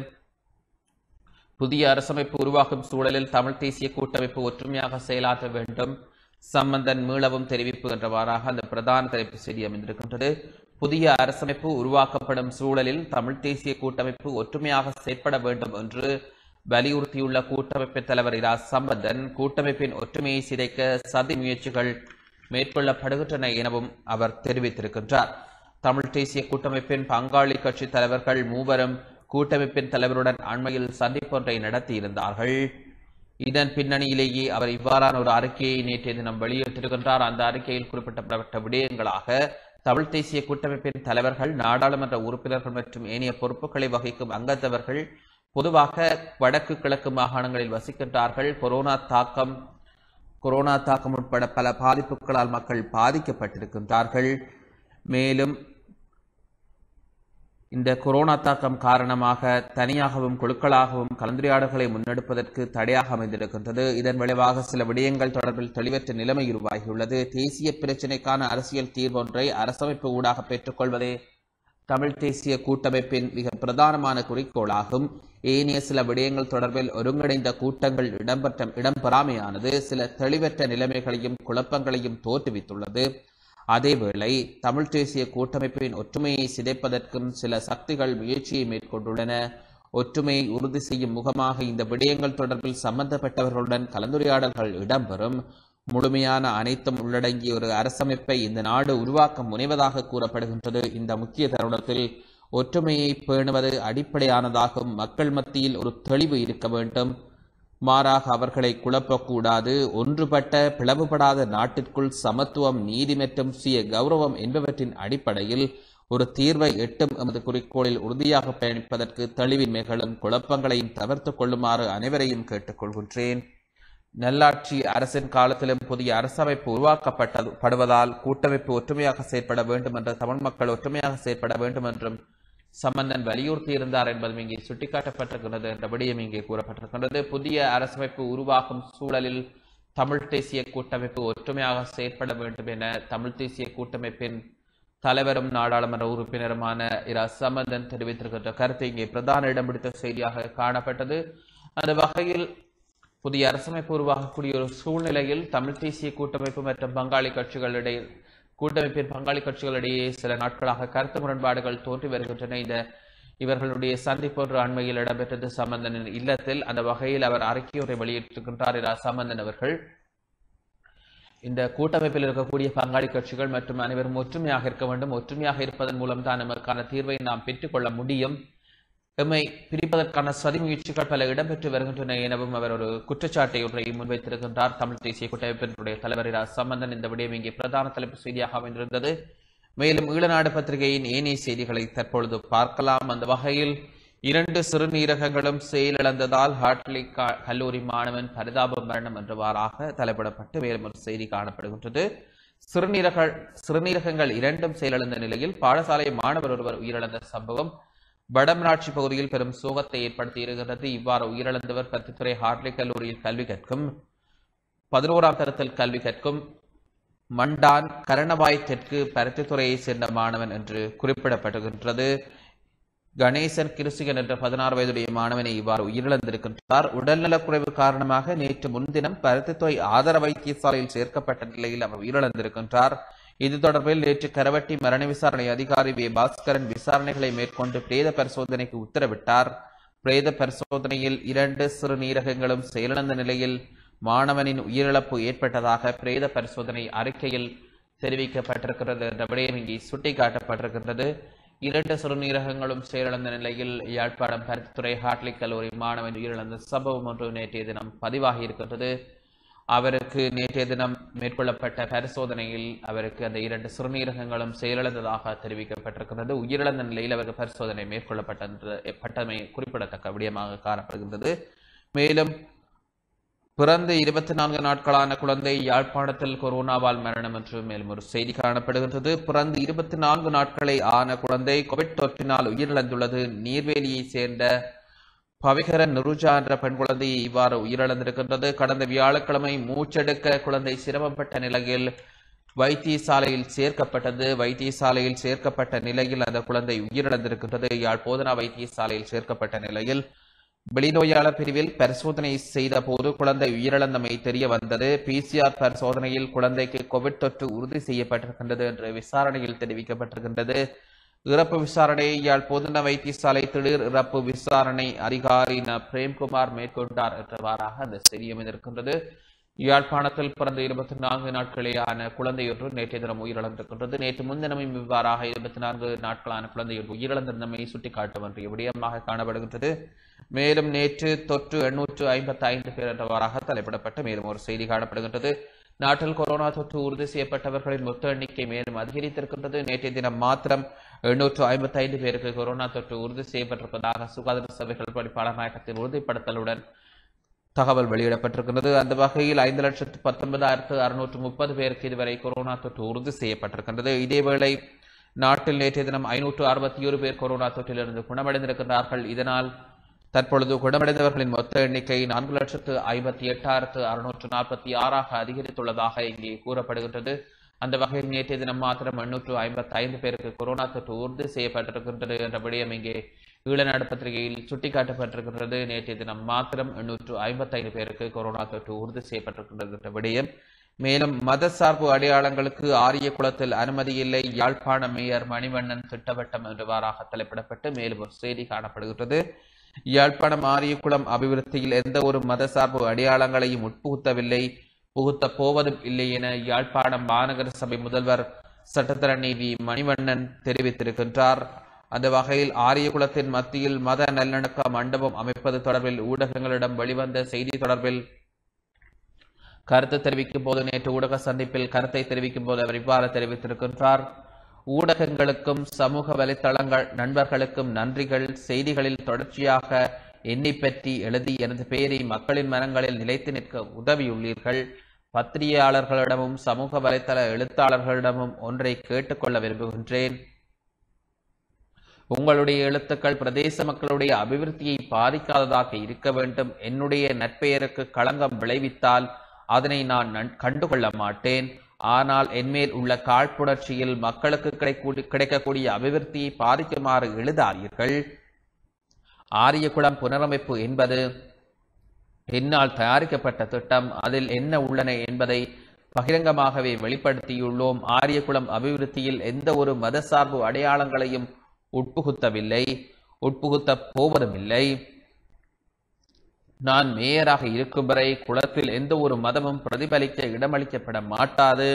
புதிய அரசமைப்பு உருவாக்கும் சூழலில் தமிழ் தேசிய கூட்டமைப்பு ஒற்றுமையாக செயலாற்ற வேண்டும் சம்பந்தன் மீளவும் தெரிவிப்பு என்றவாறாக அந்த பிரதான தலைப்பு செய்தி அமைந்திருக்கின்றது புதிய அரசமைப்பு உருவாக்கப்படும் சூழலில் தமிழ் தேசிய கூட்டமைப்பு ஒற்றுமையாக செயற்பட வேண்டும் என்று வலியுறுத்தியுள்ள கூட்டமைப்பின் தலைவர் இரா சம்பந்தன் கூட்டமைப்பின் ஒற்றுமையை சிதைக்க சதி முயற்சிகள் மேற்கொள்ளப்படுகின்றன எனவும் அவர் தெரிவித்திருக்கின்றார் தமிழ் தேசிய கூட்டமைப்பின் பங்காளி கட்சி தலைவர்கள் மூவரும் கூட்டமைப்பின் தலைவருடன் அண்மையில் சந்திப்பொன்றை நடத்தியிருந்தார்கள் இதன் பின்னணியிலேயே அவர் இவ்வாறான ஒரு அறிக்கையை நேற்றைய தினம் வெளியிட்டிருக்கின்றார் அந்த அறிக்கையில் குறிப்பிடப்பட்ட விடயங்களாக தமிழ் தேசிய கூட்டமைப்பின் தலைவர்கள் நாடாளுமன்ற உறுப்பினர்கள் மற்றும் ஏனைய பொறுப்புகளை வகிக்கும் அங்கத்தவர்கள் பொதுவாக வடக்கு கிழக்கு மாகாணங்களில் வசிக்கின்றார்கள் கொரோனா தாக்கம் கொரோனா தாக்கம் உட்பட பல பாதிப்புகளால் மக்கள் பாதிக்கப்பட்டிருக்கின்றார்கள் மேலும் இந்த கொரோனா தாக்கம் காரணமாக தனியாகவும் குழுக்களாகவும் கலந்துரையாடல்களை முன்னெடுப்பதற்கு தடையாக அமைந்திருக்கின்றது இதன் விளைவாக சில விடயங்கள் தொடர்பில் தெளிவற்ற நிலைமை உருவாகியுள்ளது தேசிய பிரச்சினைக்கான அரசியல் தீர்வொன்றை அரசமைப்பு ஊடாக பெற்றுக்கொள்வதே தமிழ் தேசிய கூட்டமைப்பின் மிக பிரதானமான குறிக்கோளாகும் ஏனைய சில விடயங்கள் தொடர்பில் ஒருங்கிணைந்த கூட்டங்கள் இடம்பெற்ற இடம்பெறாமையானது சில தெளிவற்ற நிலைமைகளையும் குழப்பங்களையும் தோற்றுவித்துள்ளது அதேவேளை தமிழ் தேசிய கூட்டமைப்பின் ஒற்றுமையை சிதைப்பதற்கும் சில சக்திகள் முயற்சியை மேற்கொண்டுள்ளன ஒற்றுமையை உறுதி செய்யும் முகமாக இந்த விடயங்கள் தொடர்பில் சம்பந்தப்பட்டவர்களுடன் கலந்துரையாடல்கள் இடம்பெறும் முழுமையான அனைத்தும் உள்ளடங்கிய ஒரு அரசமைப்பை இந்த நாடு உருவாக்க முனைவதாக கூறப்படுகின்றது இந்த முக்கிய தருணத்தில் ஒற்றுமையை பேணுவது அடிப்படையானதாகும் மக்கள் மத்தியில் ஒரு தெளிவு இருக்க வேண்டும் மாறாக அவர்களை குழப்பக்கூடாது ஒன்றுபட்ட பிளவுபடாத நாட்டிற்குள் சமத்துவம் நீதி மற்றும் சுய கௌரவம் என்பவற்றின் அடிப்படையில் ஒரு தீர்வை எட்டும் எமது குறிக்கோளில் உறுதியாக பயணிப்பதற்கு தெளிவின்மைகளும் குழப்பங்களையும் தவிர்த்துக் கொள்ளுமாறு அனைவரையும் கேட்டுக்கொள்கின்றேன் நல்லாட்சி அரசின் காலத்திலும் புதிய அரசமைப்பு உருவாக்கப்பட்டது படுவதால் கூட்டமைப்பு ஒற்றுமையாக செயற்பட வேண்டும் என்ற தமிழ் மக்கள் ஒற்றுமையாக செயற்பட வேண்டும் என்றும் சம்பந்தன் வலியுறுத்தியிருந்தார் என்பதும் இங்கே சுட்டிக்காட்டப்பட்டிருக்கிறது என்ற விடயம் இங்கே கூறப்பட்டிருக்கின்றது புதிய அரசமைப்பு உருவாக்கும் சூழலில் தமிழ் தேசிய கூட்டமைப்பு ஒற்றுமையாக செயற்பட வேண்டும் என தமிழ் தேசிய கூட்டமைப்பின் தலைவரும் நாடாளுமன்ற உறுப்பினருமான இரா சம்பந்தன் தெரிவித்திருக்கின்ற கருத்து இங்கே பிரதான இடம் பிடித்த செய்தியாக காணப்பட்டது அந்த வகையில் புதிய அரசமைப்பு உருவாகக்கூடிய ஒரு சூழ்நிலையில் தமிழ் தேசிய கூட்டமைப்பு மற்றும் பங்காளி கட்சிகளிடையே கூட்டமைப்பின் பங்காளி கட்சிகளிடையே சில நாட்களாக கருத்து முரண்பாடுகள் தோன்றி வருகின்றன இந்த இவர்களுடைய சந்திப்பு ஒன்று அண்மையில் இடம்பெற்றது சம்பந்தனின் இல்லத்தில் அந்த வகையில் அவர் அறிக்கையொன்றை வெளியிட்டிருக்கின்றார் இரா சம்பந்தன் அவர்கள் இந்த கூட்டமைப்பில் இருக்கக்கூடிய பங்காளி கட்சிகள் மற்றும் அனைவரும் ஒற்றுமையாக இருக்க வேண்டும் ஒற்றுமையாக இருப்பதன் மூலம் தான் நமக்கான தீர்வை நாம் பெற்றுக்கொள்ள முடியும் எம்மை பிரிப்பதற்கான சதி முயற்சிகள் பல இடம்பெற்று வருகின்றன எனவும் அவர் ஒரு குற்றச்சாட்டை ஒன்றை முன்வைத்திருக்கின்றார் தமிழ் தேசிய கூட்டமைப்பினுடைய தலைவர் இரா சம்பந்தன் இந்த விடயம் இங்கே பிரதான தலைப்பு செய்தியாக அமைந்திருந்தது மேலும் ஈழநாடு பத்திரிகையின் ஏனைய செய்திகளை தற்பொழுது பார்க்கலாம் அந்த வகையில் இரண்டு சிறுநீரகங்களும் செயலிழந்ததால் ஹார்ட்லி க- கல்லூரி மாணவன் பரிதாப மரணம் என்றவாறாக தலைப்பிடப்பட்டு மேலும் ஒரு செய்தி காணப்படுகின்றது சிறுநீரக சிறுநீரகங்கள் இரண்டும் செயலிழந்த நிலையில் பாடசாலை மாணவர் ஒருவர் உயிரிழந்த சம்பவம் வடமராட்சி பகுதியில் பெரும் சோகத்தை ஏற்படுத்தி இருக்கிறது இவ்வாறு உயிரிழந்தவர் பத்தித்துறை ஹார்ட்லி கல்லூரியில் கல்வி கற்கும் பதினோராம் தரத்தில் கல்வி கற்கும் மண்டான் கரணவாய் தெற்கு பருத்தித்துறையைச் சேர்ந்த மாணவன் என்று குறிப்பிடப்படுகின்றது கணேசன் கிருசிகன் என்ற பதினாறு வயதுடைய மாணவனை இவ்வாறு உயிரிழந்திருக்கின்றார் உடல்நலக்குறைவு காரணமாக நேற்று முன்தினம் பருத்தித்துறை ஆதர வைத்தியசாலையில் சேர்க்கப்பட்ட நிலையில் அவர் உயிரிழந்திருக்கின்றார் இது தொடர்பில் நேற்று கரவட்டி மரண விசாரணை அதிகாரி வி பாஸ்கரன் விசாரணைகளை மேற்கொண்டு பிரேத பரிசோதனைக்கு உத்தரவிட்டார் பிரேத பரிசோதனையில் இரண்டு சிறுநீரகங்களும் செயலிழந்த நிலையில் மாணவனின் உயிரிழப்பு ஏற்பட்டதாக பிரேத பரிசோதனை அறிக்கையில் தெரிவிக்கப்பட்டிருக்கிறது என்ற விடயம் இங்கே சுட்டிக்காட்டப்பட்டிருக்கின்றது இரண்டு சிறுநீரகங்களும் செயலிழந்த நிலையில் யாழ்ப்பாணம் பருத்தித்துறை ஹார்ட்லி கல்லூரி மாணவன் உயிரிழந்த சம்பவம் ஒன்று நேற்றைய தினம் பதிவாகி இருக்கின்றது அவருக்கு நேற்றைய தினம் மேற்கொள்ளப்பட்ட பரிசோதனையில் அவருக்கு அந்த இரண்டு சிறுநீரகங்களும் செயலிழந்ததாக தெரிவிக்கப்பட்டிருக்கிறது உயிரிழந்த நிலையில் அவருக்கு பரிசோதனை மேற்கொள்ளப்பட்ட பட்டமை குறிப்பிடத்தக்க விடயமாக காணப்படுகின்றது மேலும் பிறந்து இருபத்தி நான்கு நாட்களான குழந்தை யாழ்ப்பாணத்தில் கொரோனாவால் மரணம் என்று மேலும் ஒரு செய்தி காணப்படுகின்றது பிறந்து இருபத்தி நான்கு நாட்களை ஆன குழந்தை கோவிட் தொற்றினால் உயிரிழந்துள்ளது நீர்வேலியை சேர்ந்த பவிகரன் நுருஜா என்ற பெண் குழந்தை இவ்வாறு உயிரிழந்திருக்கின்றது கடந்த வியாழக்கிழமை மூச்செடுக்க குழந்தை சிரமப்பட்ட நிலையில் வைத்தியசாலையில் சேர்க்கப்பட்டது வைத்தியசாலையில் சேர்க்கப்பட்ட நிலையில் அந்த குழந்தை உயிரிழந்திருக்கின்றது யாழ் போதனா வைத்தியசாலையில் சேர்க்கப்பட்ட நிலையில் வெளிநோயாளர் பிரிவில் பரிசோதனை செய்த போது குழந்தை உயிரிழந்தமை தெரிய வந்தது பிசிஆர் பரிசோதனையில் குழந்தைக்கு கோவிட் தொற்று உறுதி செய்யப்பட்டிருக்கின்றது என்று விசாரணையில் தெரிவிக்கப்பட்டிருக்கின்றது இறப்பு விசாரணையை யாழ் பொதுநல வைத்தியசாலை திடீர் இறப்பு விசாரணை அதிகாரி ந பிரேம்குமார் மேற்கொண்டார் என்றவாறாக அந்த செய்தி அமைந்திருக்கின்றது யாழ்ப்பாணத்தில் பிறந்த இருபத்தி நான்கு நாட்களேயான குழந்தையொன்று நேற்றைய தினம் உயிரிழந்திருக்கின்றது நேற்று முன்தினமும் இவ்வாறாக இருபத்தி நான்கு நாட்களான குழந்தையொன்று உயிரிழந்திருந்தமை சுட்டிக்காட்ட வேண்டிய விடயமாக காணப்படுகின்றது மேலும் நேற்று தொற்று எண்ணூற்று ஐம்பத்தி ஐந்து பேர் என்றவாறாக தலைப்பிடப்பட்ட மேலும் ஒரு செய்தி காணப்படுகின்றது நாட்டில் கொரோனா தொற்று உறுதி செய்யப்பட்டவர்களின் மொத்த எண்ணிக்கை மேலும் அதிகரித்திருக்கின்றது நேற்றைய தினம் மாத்திரம் எண்ணூற்று ஐம்பத்தி ஐந்து பேருக்கு கொரோனா தொற்று உறுதி செய்யப்பட்டிருப்பதாக சுகாதார சபைகள் பணிப்பாளர் நாயகத்தின் உறுதிப்படுத்தலுடன் தகவல் வெளியிடப்பட்டிருக்கிறது அந்த வகையில் ஐந்து லட்சத்து பத்தொன்பதாயிரத்து அறுநூற்று முப்பது பேருக்கு இதுவரை கொரோனா தொற்று உறுதி செய்யப்பட்டிருக்கின்றது இதேவேளை நாட்டில் நேற்றைய தினம் ஐநூற்று அறுபத்தி ஒரு பேர் கொரோனா தொற்றிலிருந்து குணமடைந்திருக்கிறார்கள் இதனால் தற்பொழுது குணமடைந்தவர்களின் மொத்த எண்ணிக்கை நான்கு லட்சத்து ஐம்பத்தி எட்டாயிரத்து அறுநூற்று நாற்பத்தி ஆறாக அதிகரித்துள்ளதாக இங்கே கூறப்படுகின்றது அந்த வகையில் நேற்றைய தினம் மாத்திரம் எண்ணூற்று ஐம்பத்தி ஐந்து பேருக்கு கொரோனா தொற்று உறுதி செய்யப்பட்டிருக்கின்றது என்ற விடயம் இங்கே ஈழநாடு பத்திரிகையில் சுட்டிக்காட்டப்பட்டிருக்கின்றது நேற்றைய தினம் மாத்திரம் எண்ணூற்று ஐம்பத்தைந்து பேருக்கு கொரோனா தொற்று உறுதி செய்யப்பட்டிருக்கின்றது என்ற விடயம் மேலும் மதசார்பு அடையாளங்களுக்கு ஆரிய குளத்தில் அனுமதி இல்லை யாழ்ப்பாண மேயர் மணிவண்ணன் திட்டவட்டம் என்றவாறாக தலைப்பிடப்பட்டு மேலும் ஒரு செய்தி காணப்படுகின்றது யாழ்ப்பாணம் ஆரியகுளம் அபிவிருத்தியில் எந்த ஒரு மதசார்பு அடையாளங்களையும் உட்புகுத்தவில்லை புகுத்த போவதும் இல்லை என யாழ்ப்பாணம் மாநகர சபை முதல்வர் சட்டத்தரணி வி மணிவண்ணன் தெரிவித்திருக்கின்றார் அந்த வகையில் ஆரியகுளத்தின் மத்தியில் மத நல்லிணக்க மண்டபம் அமைப்பது தொடர்பில் ஊடகங்களிடம் வெளிவந்த செய்தி தொடர்பில் கருத்து தெரிவிக்கும் போது நேற்று ஊடக சந்திப்பில் கருத்தை தெரிவிக்கும் போது அவர் இவ்வாறு தெரிவித்திருக்கின்றார் ஊடகங்களுக்கும் சமூக வலைத்தளங்கள் நண்பர்களுக்கும் நன்றிகள் செய்திகளில் தொடர்ச்சியாக என்னை பற்றி எழுதி எனது பெயரை மக்களின் மனங்களில் நிலைத்து நிற்க உதவியுள்ளீர்கள் பத்திரிகையாளர்களிடமும் சமூக வலைத்தள எழுத்தாளர்களிடமும் ஒன்றை கேட்டுக்கொள்ள விரும்புகின்றேன் உங்களுடைய எழுத்துக்கள் பிரதேச மக்களுடைய அபிவிருத்தியை பாதிக்காததாக இருக்க வேண்டும் என்னுடைய நற்பெயருக்கு களங்கம் விளைவித்தால் அதனை நான் நன்- கண்டுகொள்ள மாட்டேன் ஆனால் என்மேல் உள்ள காழ்ப்புணர்ச்சியில் மக்களுக்கு கிடைக்கூடி- கிடைக்கக்கூடிய அபிவிருத்தியை பாதிக்குமாறு எழுதாதீர்கள் ஆரியகுளம் புனரமைப்பு என்பது என்னால் தயாரிக்கப்பட்ட திட்டம் அதில் என்ன உள்ளன என்பதை பகிரங்கமாகவே வெளிப்படுத்தியுள்ளோம் ஆரியகுளம் அபிவிருத்தியில் எந்த ஒரு மதசார்பு அடையாளங்களையும் உட்புகுத்தவில்லை உட்புகுத்த போவதும் இல்லை நான் மேயராக இருக்கும் வரை குளத்தில் எந்த ஒரு மதமும் பிரதிபலிக்க இடமளிக்கப்பட மாட்டாது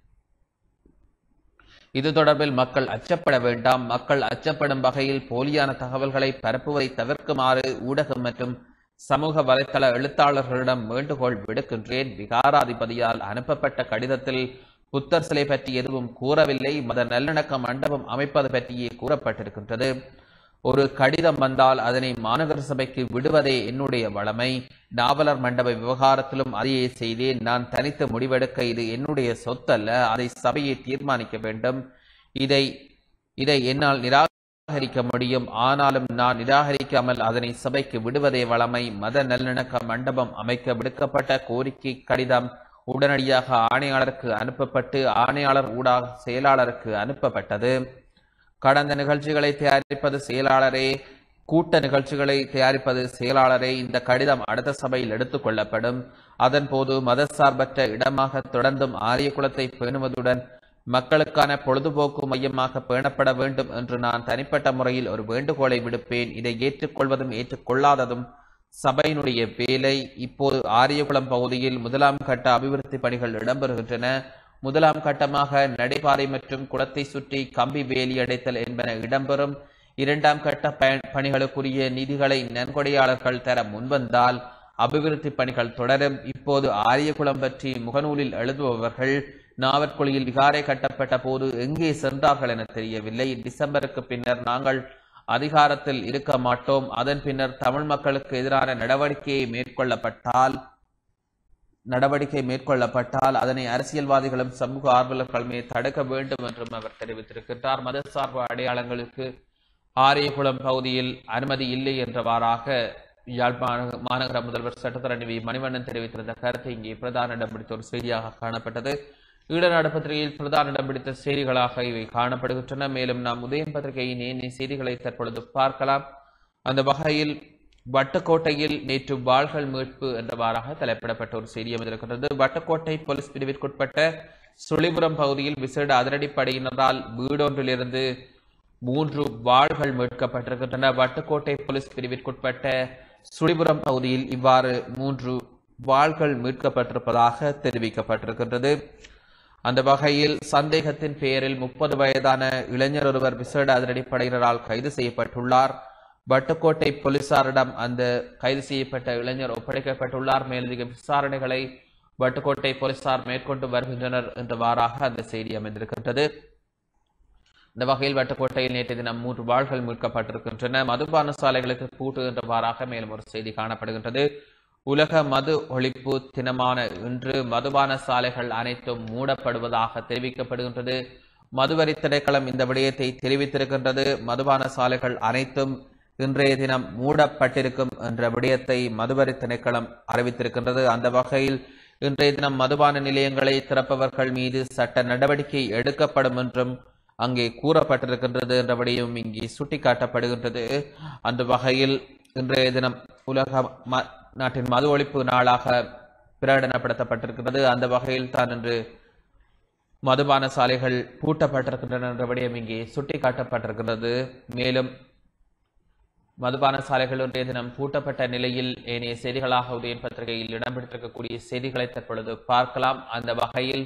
இது தொடர்பில் மக்கள் அச்சப்பட வேண்டாம் மக்கள் அச்சப்படும் வகையில் போலியான தகவல்களை பரப்புவதை தவிர்க்குமாறு ஊடகம் மற்றும் சமூக வலைத்தள எழுத்தாளர்களிடம் வேண்டுகோள் விடுக்கின்றேன் விகாராதிபதியால் அனுப்பப்பட்ட கடிதத்தில் புத்தர் சிலை பற்றி எதுவும் கூறவில்லை மத நல்லிணக்க மண்டபம் அமைப்பது பற்றியே கூறப்பட்டிருக்கின்றது ஒரு கடிதம் வந்தால் அதனை மாநகர சபைக்கு விடுவதே என்னுடைய வளமை நாவலர் மண்டப விவகாரத்திலும் அதையே செய்தேன் நான் தனித்து முடிவெடுக்க இது என்னுடைய சொத்தல்ல அதை சபையை தீர்மானிக்க வேண்டும் இதை இதை என்னால் நிராகரிக்க முடியும் ஆனாலும் நான் நிராகரிக்காமல் அதனை சபைக்கு விடுவதே வளமை மத நல்லிணக்க மண்டபம் அமைக்க விடுக்கப்பட்ட கோரிக்கை கடிதம் உடனடியாக ஆணையாளருக்கு அனுப்பப்பட்டு ஆணையாளர் ஊடாக செயலாளருக்கு அனுப்பப்பட்டது கடந்த நிகழ்ச்சிகளை தயாரிப்பது செயலாளரே கூட்ட நிகழ்ச்சிகளை தயாரிப்பது செயலாளரே இந்த கடிதம் அடுத்த சபையில் எடுத்துக் கொள்ளப்படும் அதன்போது மதசார்பற்ற இடமாக தொடர்ந்தும் ஆரியகுலத்தை பேணுவதுடன் மக்களுக்கான பொழுதுபோக்கு மையமாக பேணப்பட வேண்டும் என்று நான் தனிப்பட்ட முறையில் ஒரு வேண்டுகோளை விடுப்பேன் இதை ஏற்றுக்கொள்வதும் ஏற்றுக்கொள்ளாததும் சபையினுடைய வேலை இப்போது ஆரியகுளம் பகுதியில் முதலாம் கட்ட அபிவிருத்தி பணிகள் இடம்பெறுகின்றன முதலாம் கட்டமாக நடைபாதை மற்றும் குளத்தை சுற்றி கம்பி வேலி அடைத்தல் என்பன இடம்பெறும் இரண்டாம் கட்ட ப- பணிகளுக்குரிய நிதிகளை நன்கொடையாளர்கள் தர முன்வந்தால் அபிவிருத்தி பணிகள் தொடரும் இப்போது ஆரியகுளம் பற்றி முகநூலில் எழுதுபவர்கள் நாவற்குழியில் விகாரை கட்டப்பட்ட போது எங்கே சென்றார்கள் என தெரியவில்லை டிசம்பருக்கு பின்னர் நாங்கள் அதிகாரத்தில் இருக்க மாட்டோம் அதன் பின்னர் தமிழ் மக்களுக்கு எதிரான நடவடிக்கையை மேற்கொள்ளப்பட்டால் நடவடிக்கை மேற்கொள்ளப்பட்டால் அதனை அரசியல்வாதிகளும் சமூக ஆர்வலர்களுமே தடுக்க வேண்டும் என்றும் அவர் தெரிவித்திருக்கின்றார் மதசார்பு அடையாளங்களுக்கு ஆரியகுளம் பகுதியில் அனுமதி இல்லை என்றவாறாக யாழ்ப்பாண மாநகர முதல்வர் சட்டத்தரணி வி மணிவண்ணன் தெரிவித்திருந்த கருத்து இங்கே பிரதான இடம் பிடித்த ஒரு செய்தியாக காணப்பட்டது ஈழநாடு பத்திரிகையில் பிரதான இடம் பிடித்த செய்திகளாக இவை காணப்படுகின்றன மேலும் நாம் உதயம் பத்திரிகையின் ஏனைய செய்திகளை தற்பொழுது பார்க்கலாம் அந்த வகையில் வட்டுக்கோட்டையில் நேற்று வாள்கள் மீட்பு என்றவாறாக தலைப்பிடப்பட்ட ஒரு செய்தி அமைந்திருக்கிறது வட்டுக்கோட்டை போலீஸ் பிரிவிற்குட்பட்ட சுழிபுரம் பகுதியில் விசேட அதிரடிப்படையினரால் வீடொன்றிலிருந்து மூன்று வாள்கள் மீட்கப்பட்டிருக்கின்றன வட்டுக்கோட்டை போலீஸ் பிரிவிற்குட்பட்ட சுழிபுரம் பகுதியில் இவ்வாறு மூன்று வாள்கள் மீட்கப்பட்டிருப்பதாக தெரிவிக்கப்பட்டிருக்கின்றது அந்த வகையில் சந்தேகத்தின் பெயரில் முப்பது வயதான இளைஞர் ஒருவர் விசேட அதிரடிப்படையினரால் கைது செய்யப்பட்டுள்ளார் வட்டுக்கோட்டை போலீசாரிடம் அந்த கைது செய்யப்பட்ட இளைஞர் ஒப்படைக்கப்பட்டுள்ளார் மேலதிக விசாரணைகளை வட்டுக்கோட்டை போலீசார் மேற்கொண்டு வருகின்றனர் என்றவாறாக அந்த செய்தி அமைந்திருக்கின்றது இந்த வகையில் வட்டுக்கோட்டையில் நேற்று தினம் மூன்று வாள்கள் மீட்கப்பட்டிருக்கின்றன மதுபான சாலைகளுக்கு பூட்டு என்றவாறாக மேலும் ஒரு செய்தி காணப்படுகின்றது உலக மது ஒழிப்பு தினமான இன்று மதுபான சாலைகள் அனைத்தும் மூடப்படுவதாக தெரிவிக்கப்படுகின்றது மதுவரி திணைக்களம் இந்த விடயத்தை தெரிவித்திருக்கின்றது மதுபான சாலைகள் அனைத்தும் இன்றைய தினம் மூடப்பட்டிருக்கும் என்ற விடயத்தை மதுவரி திணைக்களம் அறிவித்திருக்கின்றது அந்த வகையில் இன்றைய தினம் மதுபான நிலையங்களை திறப்பவர்கள் மீது சட்ட நடவடிக்கை எடுக்கப்படும் என்றும் அங்கே கூறப்பட்டிருக்கின்றது என்ற விடயம் இங்கே சுட்டிக்காட்டப்படுகின்றது அந்த வகையில் இன்றைய தினம் உலக ம- நாட்டின் மது ஒழிப்பு நாளாக பிரகடனப்படுத்தப்பட்டிருக்கிறது அந்த வகையில் தான் இன்று மதுபான சாலைகள் பூட்டப்பட்டிருக்கின்றன என்ற விடயம் இங்கே சுட்டிக்காட்டப்பட்டிருக்கிறது மேலும் மதுபான சாலைகள் இன்றைய தினம் பூட்டப்பட்ட நிலையில் ஏனைய செய்திகளாக உதயன் பத்திரிகையில் இடம்பெற்றிருக்கக்கூடிய செய்திகளை தற்பொழுது பார்க்கலாம் அந்த வகையில்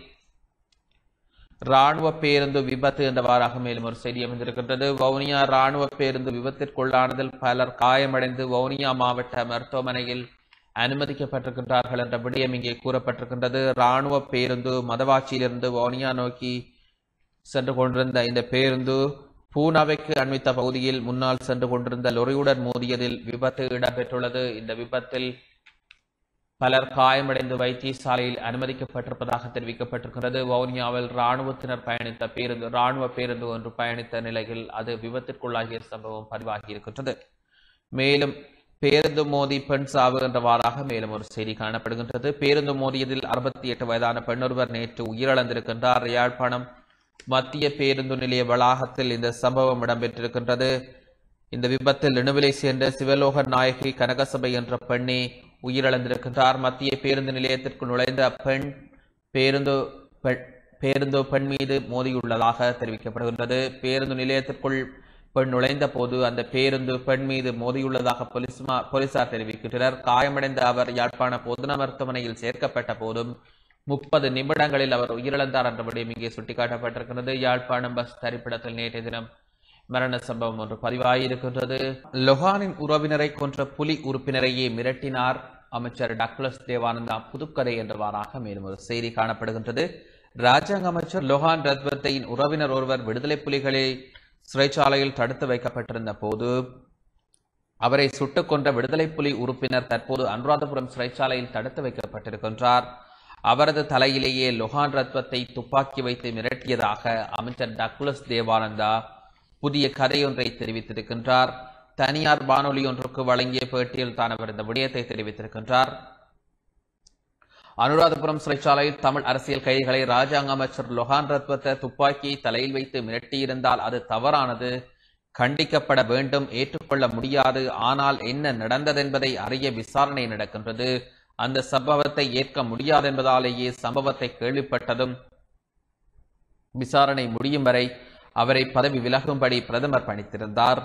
ராணுவ பேருந்து விபத்து என்றவாறாக மேலும் ஒரு செய்தி அமைந்திருக்கின்றது வவுனியா ராணுவ பேருந்து விபத்திற்குள்ளானதில் பலர் காயமடைந்து வவுனியா மாவட்ட மருத்துவமனையில் அனுமதிக்கப்பட்டிருக்கின்றார்கள் என்ற விடயம் இங்கே கூறப்பட்டிருக்கின்றது ராணுவ பேருந்து மதவாச்சியிலிருந்து வவுனியா நோக்கி சென்று கொண்டிருந்த இந்த பேருந்து பூனாவைக்கு அண்மித்த பகுதியில் முன்னால் சென்று கொண்டிருந்த லொரியுடன் மோதியதில் விபத்து இடம்பெற்றுள்ளது இந்த விபத்தில் பலர் காயமடைந்து வைத்தியசாலையில் அனுமதிக்கப்பட்டிருப்பதாக தெரிவிக்கப்பட்டிருக்கிறது வவுனியாவில் ராணுவத்தினர் பயணித்த பேருந்து ராணுவ பேருந்து ஒன்று பயணித்த நிலையில் அது விபத்திற்குள்ளாகிய சம்பவம் பதிவாகி இருக்கின்றது மேலும் பேருந்து மோதி பெண் சாவு என்றவாறாக மேலும் ஒரு செய்தி காணப்படுகின்றது பேருந்து மோதியதில் அறுபத்தி எட்டு வயதான பெண்ணொருவர் நேற்று உயிரிழந்திருக்கின்றார் யாழ்ப்பாணம் மத்திய பேருந்து நிலைய வளாகத்தில் இந்த சம்பவம் இடம்பெற்றிருக்கின்றது இந்த விபத்தில் நினைவிலை சேர்ந்த சிவலோக நாயகி கனகசபை என்ற பெண்ணே உயிரிழந்திருக்கின்றார் மத்திய பேருந்து நிலையத்திற்கு நுழைந்த பெண் பேருந்து பெண் பேருந்து பெண் மீது மோதியுள்ளதாக தெரிவிக்கப்படுகின்றது பேருந்து நிலையத்திற்குள் பெண் நுழைந்த போது அந்த பேருந்து பெண் மீது மோதியுள்ளதாக போலீஸ் மா- போலீசார் தெரிவிக்கின்றனர் காயமடைந்த அவர் யாழ்ப்பாண பொதுன மருத்துவமனையில் சேர்க்கப்பட்ட போதும் முப்பது நிமிடங்களில் அவர் உயிரிழந்தார் என்ற விடயம் இங்கே சுட்டிக்காட்டப்பட்டிருக்கிறது யாழ்ப்பாணம் பஸ் தரிப்பிடத்தில் நேற்றைய தினம் மரண சம்பவம் ஒன்று பதிவாகியிருக்கின்றது லொஹானின் உறவினரை கொன்ற புலி உறுப்பினரையே மிரட்டினார் அமைச்சர் டக்ளஸ் தேவானந்தா புதுக்கதை என்றவாறாக மேலும் ஒரு செய்தி காணப்படுகின்றது ராஜாங்க அமைச்சர் லொஹான் ரத்வத்தையின் உறவினர் ஒருவர் விடுதலை புலிகளை சிறைச்சாலையில் தடுத்து வைக்கப்பட்டிருந்த போது அவரை சுட்டுக் கொன்ற விடுதலை புலி உறுப்பினர் தற்போது அனுராதபுரம் சிறைச்சாலையில் தடுத்து வைக்கப்பட்டிருக்கின்றார் அவரது தலையிலேயே லொஹான் ரத்வத்தை துப்பாக்கி வைத்து மிரட்டியதாக அமைச்சர் டக்ளஸ் தேவானந்தா புதிய கதையொன்றை தெரிவித்திருக்கின்றார் தனியார் வானொலி ஒன்றுக்கு வழங்கிய பேட்டியில் தான் அவர் இந்த விடயத்தை தெரிவித்திருக்கின்றார் அனுராதபுரம் சிறைச்சாலையில் தமிழ் அரசியல் கைதிகளை ராஜாங்க அமைச்சர் லொஹான் ரத்வத்த துப்பாக்கியை தலையில் வைத்து மிரட்டியிருந்தால் அது தவறானது கண்டிக்கப்பட வேண்டும் ஏற்றுக்கொள்ள முடியாது ஆனால் என்ன நடந்ததென்பதை அறிய விசாரணை நடக்கின்றது அந்த சம்பவத்தை ஏற்க முடியாது என்பதாலேயே சம்பவத்தை கேள்விப்பட்டதும் விசாரணை முடியும் வரை அவரை பதவி விலகும்படி பிரதமர் பணித்திருந்தார்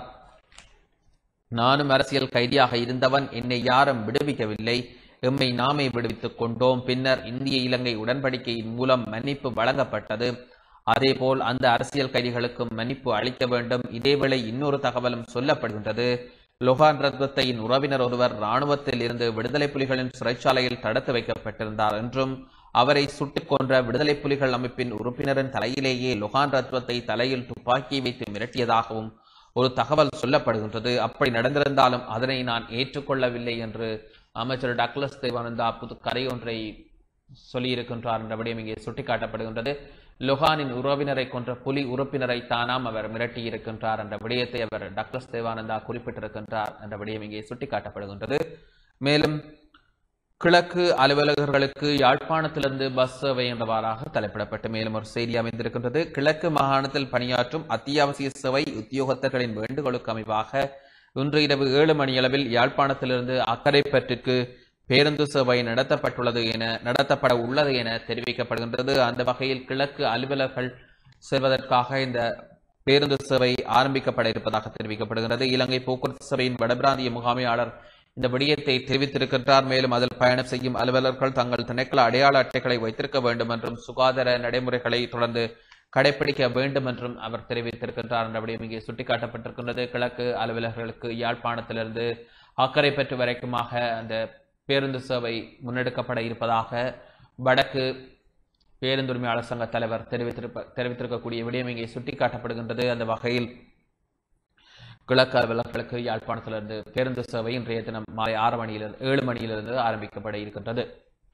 நானும் அரசியல் கைதியாக இருந்தவன் என்னை யாரும் விடுவிக்கவில்லை எம்மை நாமே விடுவித்துக் கொண்டோம் பின்னர் இந்திய இலங்கை உடன்படிக்கையின் மூலம் மன்னிப்பு வழங்கப்பட்டது அதேபோல் அந்த அரசியல் கைதிகளுக்கும் மன்னிப்பு அளிக்க வேண்டும் இதேவேளை இன்னொரு தகவலும் சொல்லப்படுகின்றது லொஹான் ரத்வத்தையின் உறவினர் ஒருவர் இராணுவத்தில் இருந்து விடுதலை புலிகளின் சிறைச்சாலையில் தடுத்து வைக்கப்பட்டிருந்தார் என்றும் அவரை சுட்டுக் கொன்ற விடுதலை புலிகள் அமைப்பின் உறுப்பினரின் தலையிலேயே லொஹான் ரத்வத்தை தலையில் துப்பாக்கி வைத்து மிரட்டியதாகவும் ஒரு தகவல் சொல்லப்படுகின்றது அப்படி நடந்திருந்தாலும் அதனை நான் ஏற்றுக்கொள்ளவில்லை என்று அமைச்சர் டக்ளஸ் தேவானந்தா புது கதை ஒன்றை சொல்லியிருக்கின்றார் என்ற விடயம் இங்கே சுட்டிக்காட்டப்படுகின்றது லொஹானின் உறவினரை கொன்ற புலி உறுப்பினரை தானாம் அவர் மிரட்டியிருக்கின்றார் என்ற விடயத்தை அவர் டக்ளஸ் தேவானந்தா குறிப்பிட்டிருக்கின்றார் என்ற விடயம் இங்கே சுட்டிக்காட்டப்படுகின்றது மேலும் கிழக்கு அலுவலகர்களுக்கு யாழ்ப்பாணத்திலிருந்து பஸ் சேவை என்றவாறாக தலைப்பிடப்பட்டு மேலும் ஒரு செய்தி அமைந்திருக்கின்றது கிழக்கு மாகாணத்தில் பணியாற்றும் அத்தியாவசிய சேவை உத்தியோகத்தர்களின் வேண்டுகோளுக்கு அமைவாக இன்று இரவு ஏழு மணியளவில் யாழ்ப்பாணத்திலிருந்து அக்கரைப்பற்றிற்கு பேருந்து சேவை நடத்தப்பட்டுள்ளது என நடத்தப்பட உள்ளது என தெரிவிக்கப்படுகின்றது அந்த வகையில் கிழக்கு அலுவலர்கள் செல்வதற்காக இந்த பேருந்து சேவை ஆரம்பிக்கப்பட இருப்பதாக தெரிவிக்கப்படுகிறது இலங்கை போக்குவரத்து சபையின் வடபிராந்திய முகாமையாளர் இந்த விடயத்தை தெரிவித்திருக்கின்றார் மேலும் அதில் பயணம் செய்யும் அலுவலர்கள் தங்கள் திணைக்கள அடையாள அட்டைகளை வைத்திருக்க வேண்டும் என்றும் சுகாதார நடைமுறைகளை தொடர்ந்து கடைபிடிக்க வேண்டும் என்றும் அவர் தெரிவித்திருக்கின்றார் என்ற விடயம் இங்கே சுட்டிக்காட்டப்பட்டிருக்கின்றது கிழக்கு அலுவலர்களுக்கு யாழ்ப்பாணத்திலிருந்து அக்கறை பெற்று வரைக்குமாக அந்த பேருந்து சேவை முன்னெடுக்கப்பட இருப்பதாக வடக்கு பேருந்துரிமையாளர் சங்க தலைவர் தெரிவித்திருப்ப தெரிவித்திருக்கக்கூடிய விடயம் இங்கே சுட்டிக்காட்டப்படுகின்றது அந்த வகையில் கிழக்கு அலுவலர்களுக்கு யாழ்ப்பாணத்திலிருந்து பேருந்து சேவை இன்றைய தினம் மாலை ஆறு மணியிலிருந்து ஏழு மணியிலிருந்து ஆரம்பிக்கப்பட இருக்கின்றது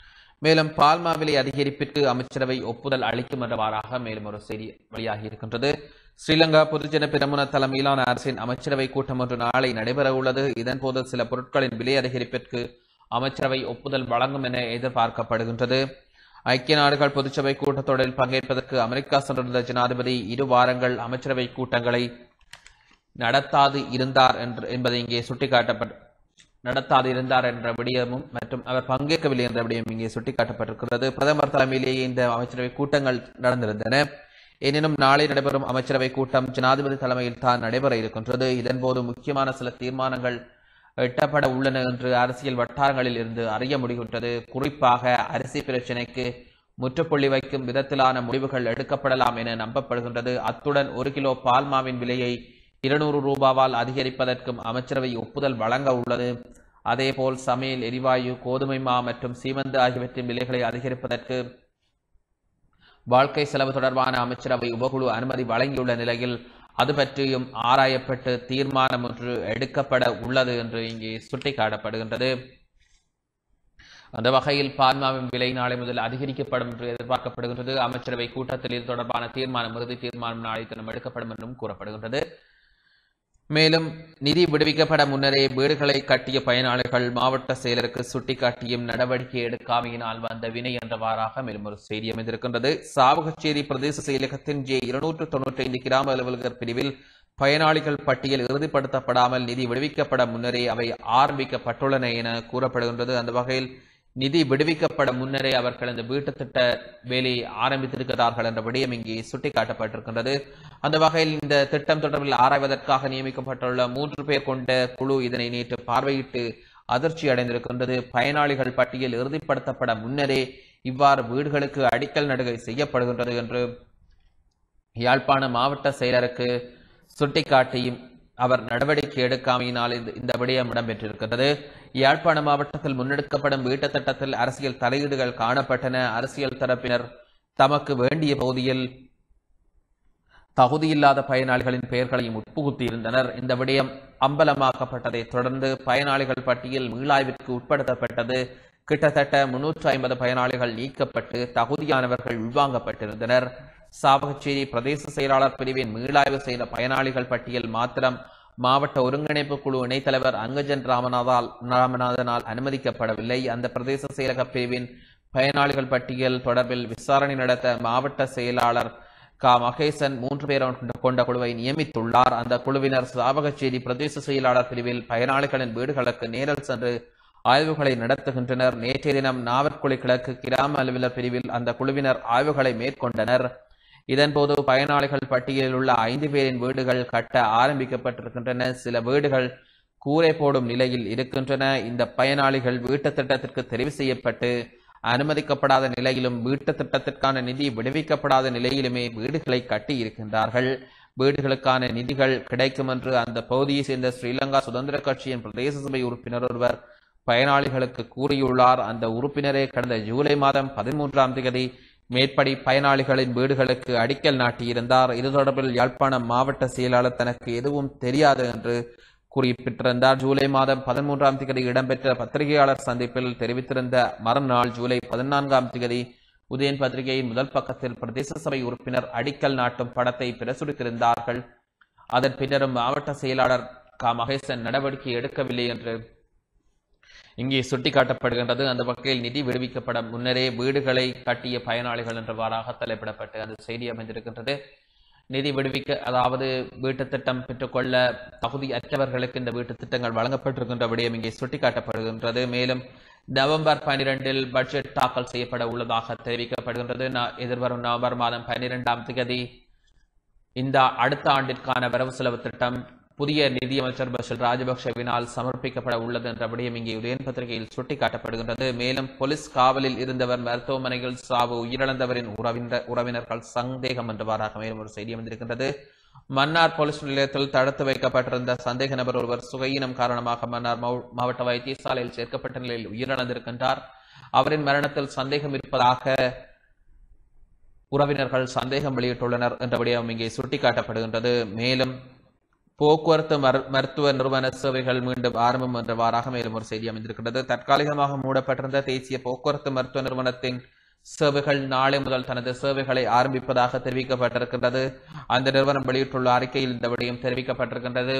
மேலும் பால்மா விலை அதிகரிப்பிற்கு அமைச்சரவை ஒப்புதல் அளிக்கும் என்றவாறாக மேலும் ஒரு செய்தி வெளியாகி இருக்கின்றது ஸ்ரீலங்கா பொதுஜன பிரமுன தலைமையிலான அரசின் அமைச்சரவை கூட்டம் ஒன்று நாளை நடைபெற உள்ளது இதன்போது சில பொருட்களின் விலை அதிகரிப்பிற்கு அமைச்சரவை ஒப்புதல் வழங்கும் என எதிர்பார்க்கப்படுகின்றது ஐக்கிய நாடுகள் பொதுச்சபை கூட்டத்தொடரில் பங்கேற்பதற்கு அமெரிக்கா சென்றிருந்த ஜனாதிபதி இரு வாரங்கள் அமைச்சரவை கூட்டங்களை நடத்தாது இருந்தார் என்று என்பதை இங்கே சுட்டிக்காட்டப்பட்டு நடத்தாது இருந்தார் என்ற விடயமும் மற்றும் அவர் பங்கேற்கவில்லை என்ற விடயம் இங்கே சுட்டிக்காட்டப்பட்டிருக்கிறது பிரதமர் தலைமையிலேயே இந்த அமைச்சரவை கூட்டங்கள் நடந்திருந்தன எனினும் நாளை நடைபெறும் அமைச்சரவை கூட்டம் ஜனாதிபதி தலைமையில் தான் நடைபெற இருக்கின்றது இதன்போது முக்கியமான சில தீர்மானங்கள் எட்டப்பட உள்ளன என்று அரசியல் வட்டாரங்களில் இருந்து அறிய முடிகின்றது குறிப்பாக அரிசி பிரச்சினைக்கு முற்றுப்புள்ளி வைக்கும் விதத்திலான முடிவுகள் எடுக்கப்படலாம் என நம்பப்படுகின்றது அத்துடன் ஒரு கிலோ பால்மாவின் விலையை இருநூறு ரூபாவால் அதிகரிப்பதற்கும் அமைச்சரவை ஒப்புதல் வழங்க உள்ளது அதேபோல் சமையல் எரிவாயு கோதுமை மா மற்றும் சீமந்து ஆகியவற்றின் விலைகளை அதிகரிப்பதற்கு வாழ்க்கை செலவு தொடர்பான அமைச்சரவை உபகுழு அனுமதி வழங்கியுள்ள நிலையில் அது பற்றியும் ஆராயப்பட்டு தீர்மானம் ஒன்று எடுக்கப்பட உள்ளது என்று இங்கே சுட்டிக்காட்டப்படுகின்றது அந்த வகையில் பால்மாவின் விலை நாளை முதல் அதிகரிக்கப்படும் என்று எதிர்பார்க்கப்படுகின்றது அமைச்சரவை கூட்டத்தில் இது தொடர்பான தீர்மானம் இறுதி தீர்மானம் நாளை தினம் எடுக்கப்படும் என்றும் கூறப்படுகின்றது மேலும் நிதி விடுவிக்கப்பட முன்னரே வீடுகளை கட்டிய பயனாளிகள் மாவட்ட செயலருக்கு சுட்டிக்காட்டியும் நடவடிக்கை எடுக்காமையினால் வந்த வினை என்றவாறாக மேலும் ஒரு செய்தி அமைந்திருக்கின்றது சாவகச்சேரி பிரதேச செயலகத்தின் ஜே இருநூற்று தொன்னூற்றி ஐந்து கிராம அலுவலகர் பிரிவில் பயனாளிகள் பட்டியல் இறுதிப்படுத்தப்படாமல் நிதி விடுவிக்கப்பட முன்னரே அவை ஆரம்பிக்கப்பட்டுள்ளன என கூறப்படுகின்றது அந்த வகையில் நிதி விடுவிக்கப்பட முன்னரே அவர்கள் இந்த வீட்டு திட்ட வேலையை ஆரம்பித்திருக்கிறார்கள் என்ற விடயம் இங்கே சுட்டிக்காட்டப்பட்டிருக்கின்றது அந்த வகையில் இந்த திட்டம் தொடர்பில் ஆராய்வதற்காக நியமிக்கப்பட்டுள்ள மூன்று பேர் கொண்ட குழு இதனை நேற்று பார்வையிட்டு அதிர்ச்சி அடைந்திருக்கின்றது பயனாளிகள் பட்டியல் இறுதிப்படுத்தப்பட முன்னரே இவ்வாறு வீடுகளுக்கு அடிக்கல் நடுகை செய்யப்படுகின்றது என்று யாழ்ப்பாண மாவட்ட செயலருக்கு சுட்டிக்காட்டியும் அவர் நடவடிக்கை எடுக்காமையினால் இந்த- இந்த விடயம் இடம்பெற்றிருக்கிறது யாழ்ப்பாண மாவட்டத்தில் முன்னெடுக்கப்படும் வீட்டு திட்டத்தில் அரசியல் தலையீடுகள் காணப்பட்டன அரசியல் தரப்பினர் தமக்கு வேண்டிய பகுதியில் தகுதியில்லாத பயனாளிகளின் பெயர்களையும் உட்புகுத்தியிருந்தனர் இந்த விடயம் அம்பலமாக்கப்பட்டதைத் தொடர்ந்து பயனாளிகள் பட்டியல் மீளாய்விற்கு உட்படுத்தப்பட்டது கிட்டத்தட்ட முன்னூற்று ஐம்பது பயனாளிகள் நீக்கப்பட்டு தகுதியானவர்கள் உள்வாங்கப்பட்டிருந்தனர் சாவகச்சேரி பிரதேச செயலாளர் பிரிவின் மீளாய்வு செய்த பயனாளிகள் பட்டியல் மாத்திரம் மாவட்ட ஒருங்கிணைப்பு குழு இணைத்தலைவர் அங்கஜன் ராமநாதால் ராமநாதனால் அனுமதிக்கப்படவில்லை அந்த பிரதேச செயலக பிரிவின் பயனாளிகள் பட்டியல் தொடர்பில் விசாரணை நடத்த மாவட்ட செயலாளர் க மகேசன் மூன்று பேர் கொண்ட- கொண்ட குழுவை நியமித்துள்ளார் அந்த குழுவினர் சாவகச்சேரி பிரதேச செயலாளர் பிரிவில் பயனாளிகளின் வீடுகளுக்கு நேரில் சென்று ஆய்வுகளை நடத்துகின்றனர் நேற்றைய தினம் நாவற்குழி கிழக்கு கிராம அலுவலர் பிரிவில் அந்த குழுவினர் ஆய்வுகளை மேற்கொண்டனர் இதன்போது பயனாளிகள் பட்டியலில் உள்ள ஐந்து பேரின் வீடுகள் கட்ட ஆரம்பிக்கப்பட்டிருக்கின்றன சில வீடுகள் கூரை போடும் நிலையில் இருக்கின்றன இந்த பயனாளிகள் வீட்டு திட்டத்திற்கு தெரிவு செய்யப்பட்டு அனுமதிக்கப்படாத நிலையிலும் வீட்டு திட்டத்திற்கான நிதி விடுவிக்கப்படாத நிலையிலுமே வீடுகளை கட்டி இருக்கின்றார்கள் வீடுகளுக்கான நிதிகள் கிடைக்கும் என்று அந்த பகுதியை சேர்ந்த ஸ்ரீலங்கா சுதந்திர கட்சியின் பிரதேச சபை உறுப்பினர் ஒருவர் பயனாளிகளுக்கு கூறியுள்ளார் அந்த உறுப்பினரே கடந்த ஜூலை மாதம் பதிமூன்றாம் தேதி மேற்படி பயனாளிகளின் வீடுகளுக்கு அடிக்கல் நாட்டியிருந்தார் இது தொடர்பில் யாழ்ப்பாணம் மாவட்ட செயலாளர் தனக்கு எதுவும் தெரியாது என்று குறிப்பிட்டிருந்தார் ஜூலை மாதம் பதிமூன்றாம் தேதி இடம்பெற்ற பத்திரிகையாளர் சந்திப்பில் தெரிவித்திருந்த மறுநாள் ஜூலை பதினான்காம் தேதி உதயன் பத்திரிகையின் முதல் பக்கத்தில் பிரதேச சபை உறுப்பினர் அடிக்கல் நாட்டும் படத்தை பிரசுரித்திருந்தார்கள் அதன் பின்னரும் மாவட்ட செயலாளர் க மகேசன் நடவடிக்கை எடுக்கவில்லை என்று இங்கே சுட்டிக்காட்டப்படுகின்றது அந்த வகையில் நிதி விடுவிக்கப்பட முன்னரே வீடுகளை கட்டிய பயனாளிகள் என்றவாறாக தலைப்பிடப்பட்டு அந்த செய்தி அமைந்திருக்கின்றது நிதி விடுவிக்க அதாவது வீட்டு திட்டம் பெற்றுக்கொள்ள தகுதி அற்றவர்களுக்கு இந்த வீட்டு திட்டங்கள் வழங்கப்பட்டிருக்கின்ற விடயம் இங்கே சுட்டிக்காட்டப்படுகின்றது மேலும் நவம்பர் பனிரெண்டில் பட்ஜெட் தாக்கல் செய்யப்பட உள்ளதாக தெரிவிக்கப்படுகின்றது ந- எதிர்வரும் நவம்பர் மாதம் பன்னிரெண்டாம் தேதி இந்த அடுத்த ஆண்டிற்கான வரவு செலவு திட்டம் புதிய நிதியமைச்சர் பஷில் ராஜபக்ஷவினால் சமர்ப்பிக்கப்பட உள்ளது என்ற விடயம் இங்கே உதயன் பத்திரிகையில் சுட்டிக்காட்டப்படுகின்றது மேலும் போலீஸ் காவலில் இருந்தவர் மருத்துவமனையில் சாவு உயிரிழந்தவரின் உறவினர் உறவினர்கள் சந்தேகம் என்றவாறாக மேலும் ஒரு செய்தி வந்திருக்கின்றது மன்னார் போலீஸ் நிலையத்தில் தடுத்து வைக்கப்பட்டிருந்த சந்தேக நபர் ஒருவர் சுகையினம் காரணமாக மன்னார் மாவ- மாவட்ட வைத்தியசாலையில் சேர்க்கப்பட்ட நிலையில் உயிரிழந்திருக்கின்றார் அவரின் மரணத்தில் சந்தேகம் இருப்பதாக உறவினர்கள் சந்தேகம் வெளியிட்டுள்ளனர் என்ற விடயம் இங்கே சுட்டிக்காட்டப்படுகின்றது மேலும் போக்குவரத்து மரு- மருத்துவ நிறுவன சேவைகள் மீண்டும் ஆரம்பம் என்றவாறாக மேலும் ஒரு செய்தி அமைந்திருக்கிறது தற்காலிகமாக மூடப்பட்டிருந்த தேசிய போக்குவரத்து மருத்துவ நிறுவனத்தின் சேவைகள் நாளை முதல் தனது சேவைகளை ஆரம்பிப்பதாக தெரிவிக்கப்பட்டிருக்கின்றது அந்த நிறுவனம் வெளியிட்டுள்ள அறிக்கையில் இந்த விடயம் தெரிவிக்கப்பட்டிருக்கின்றது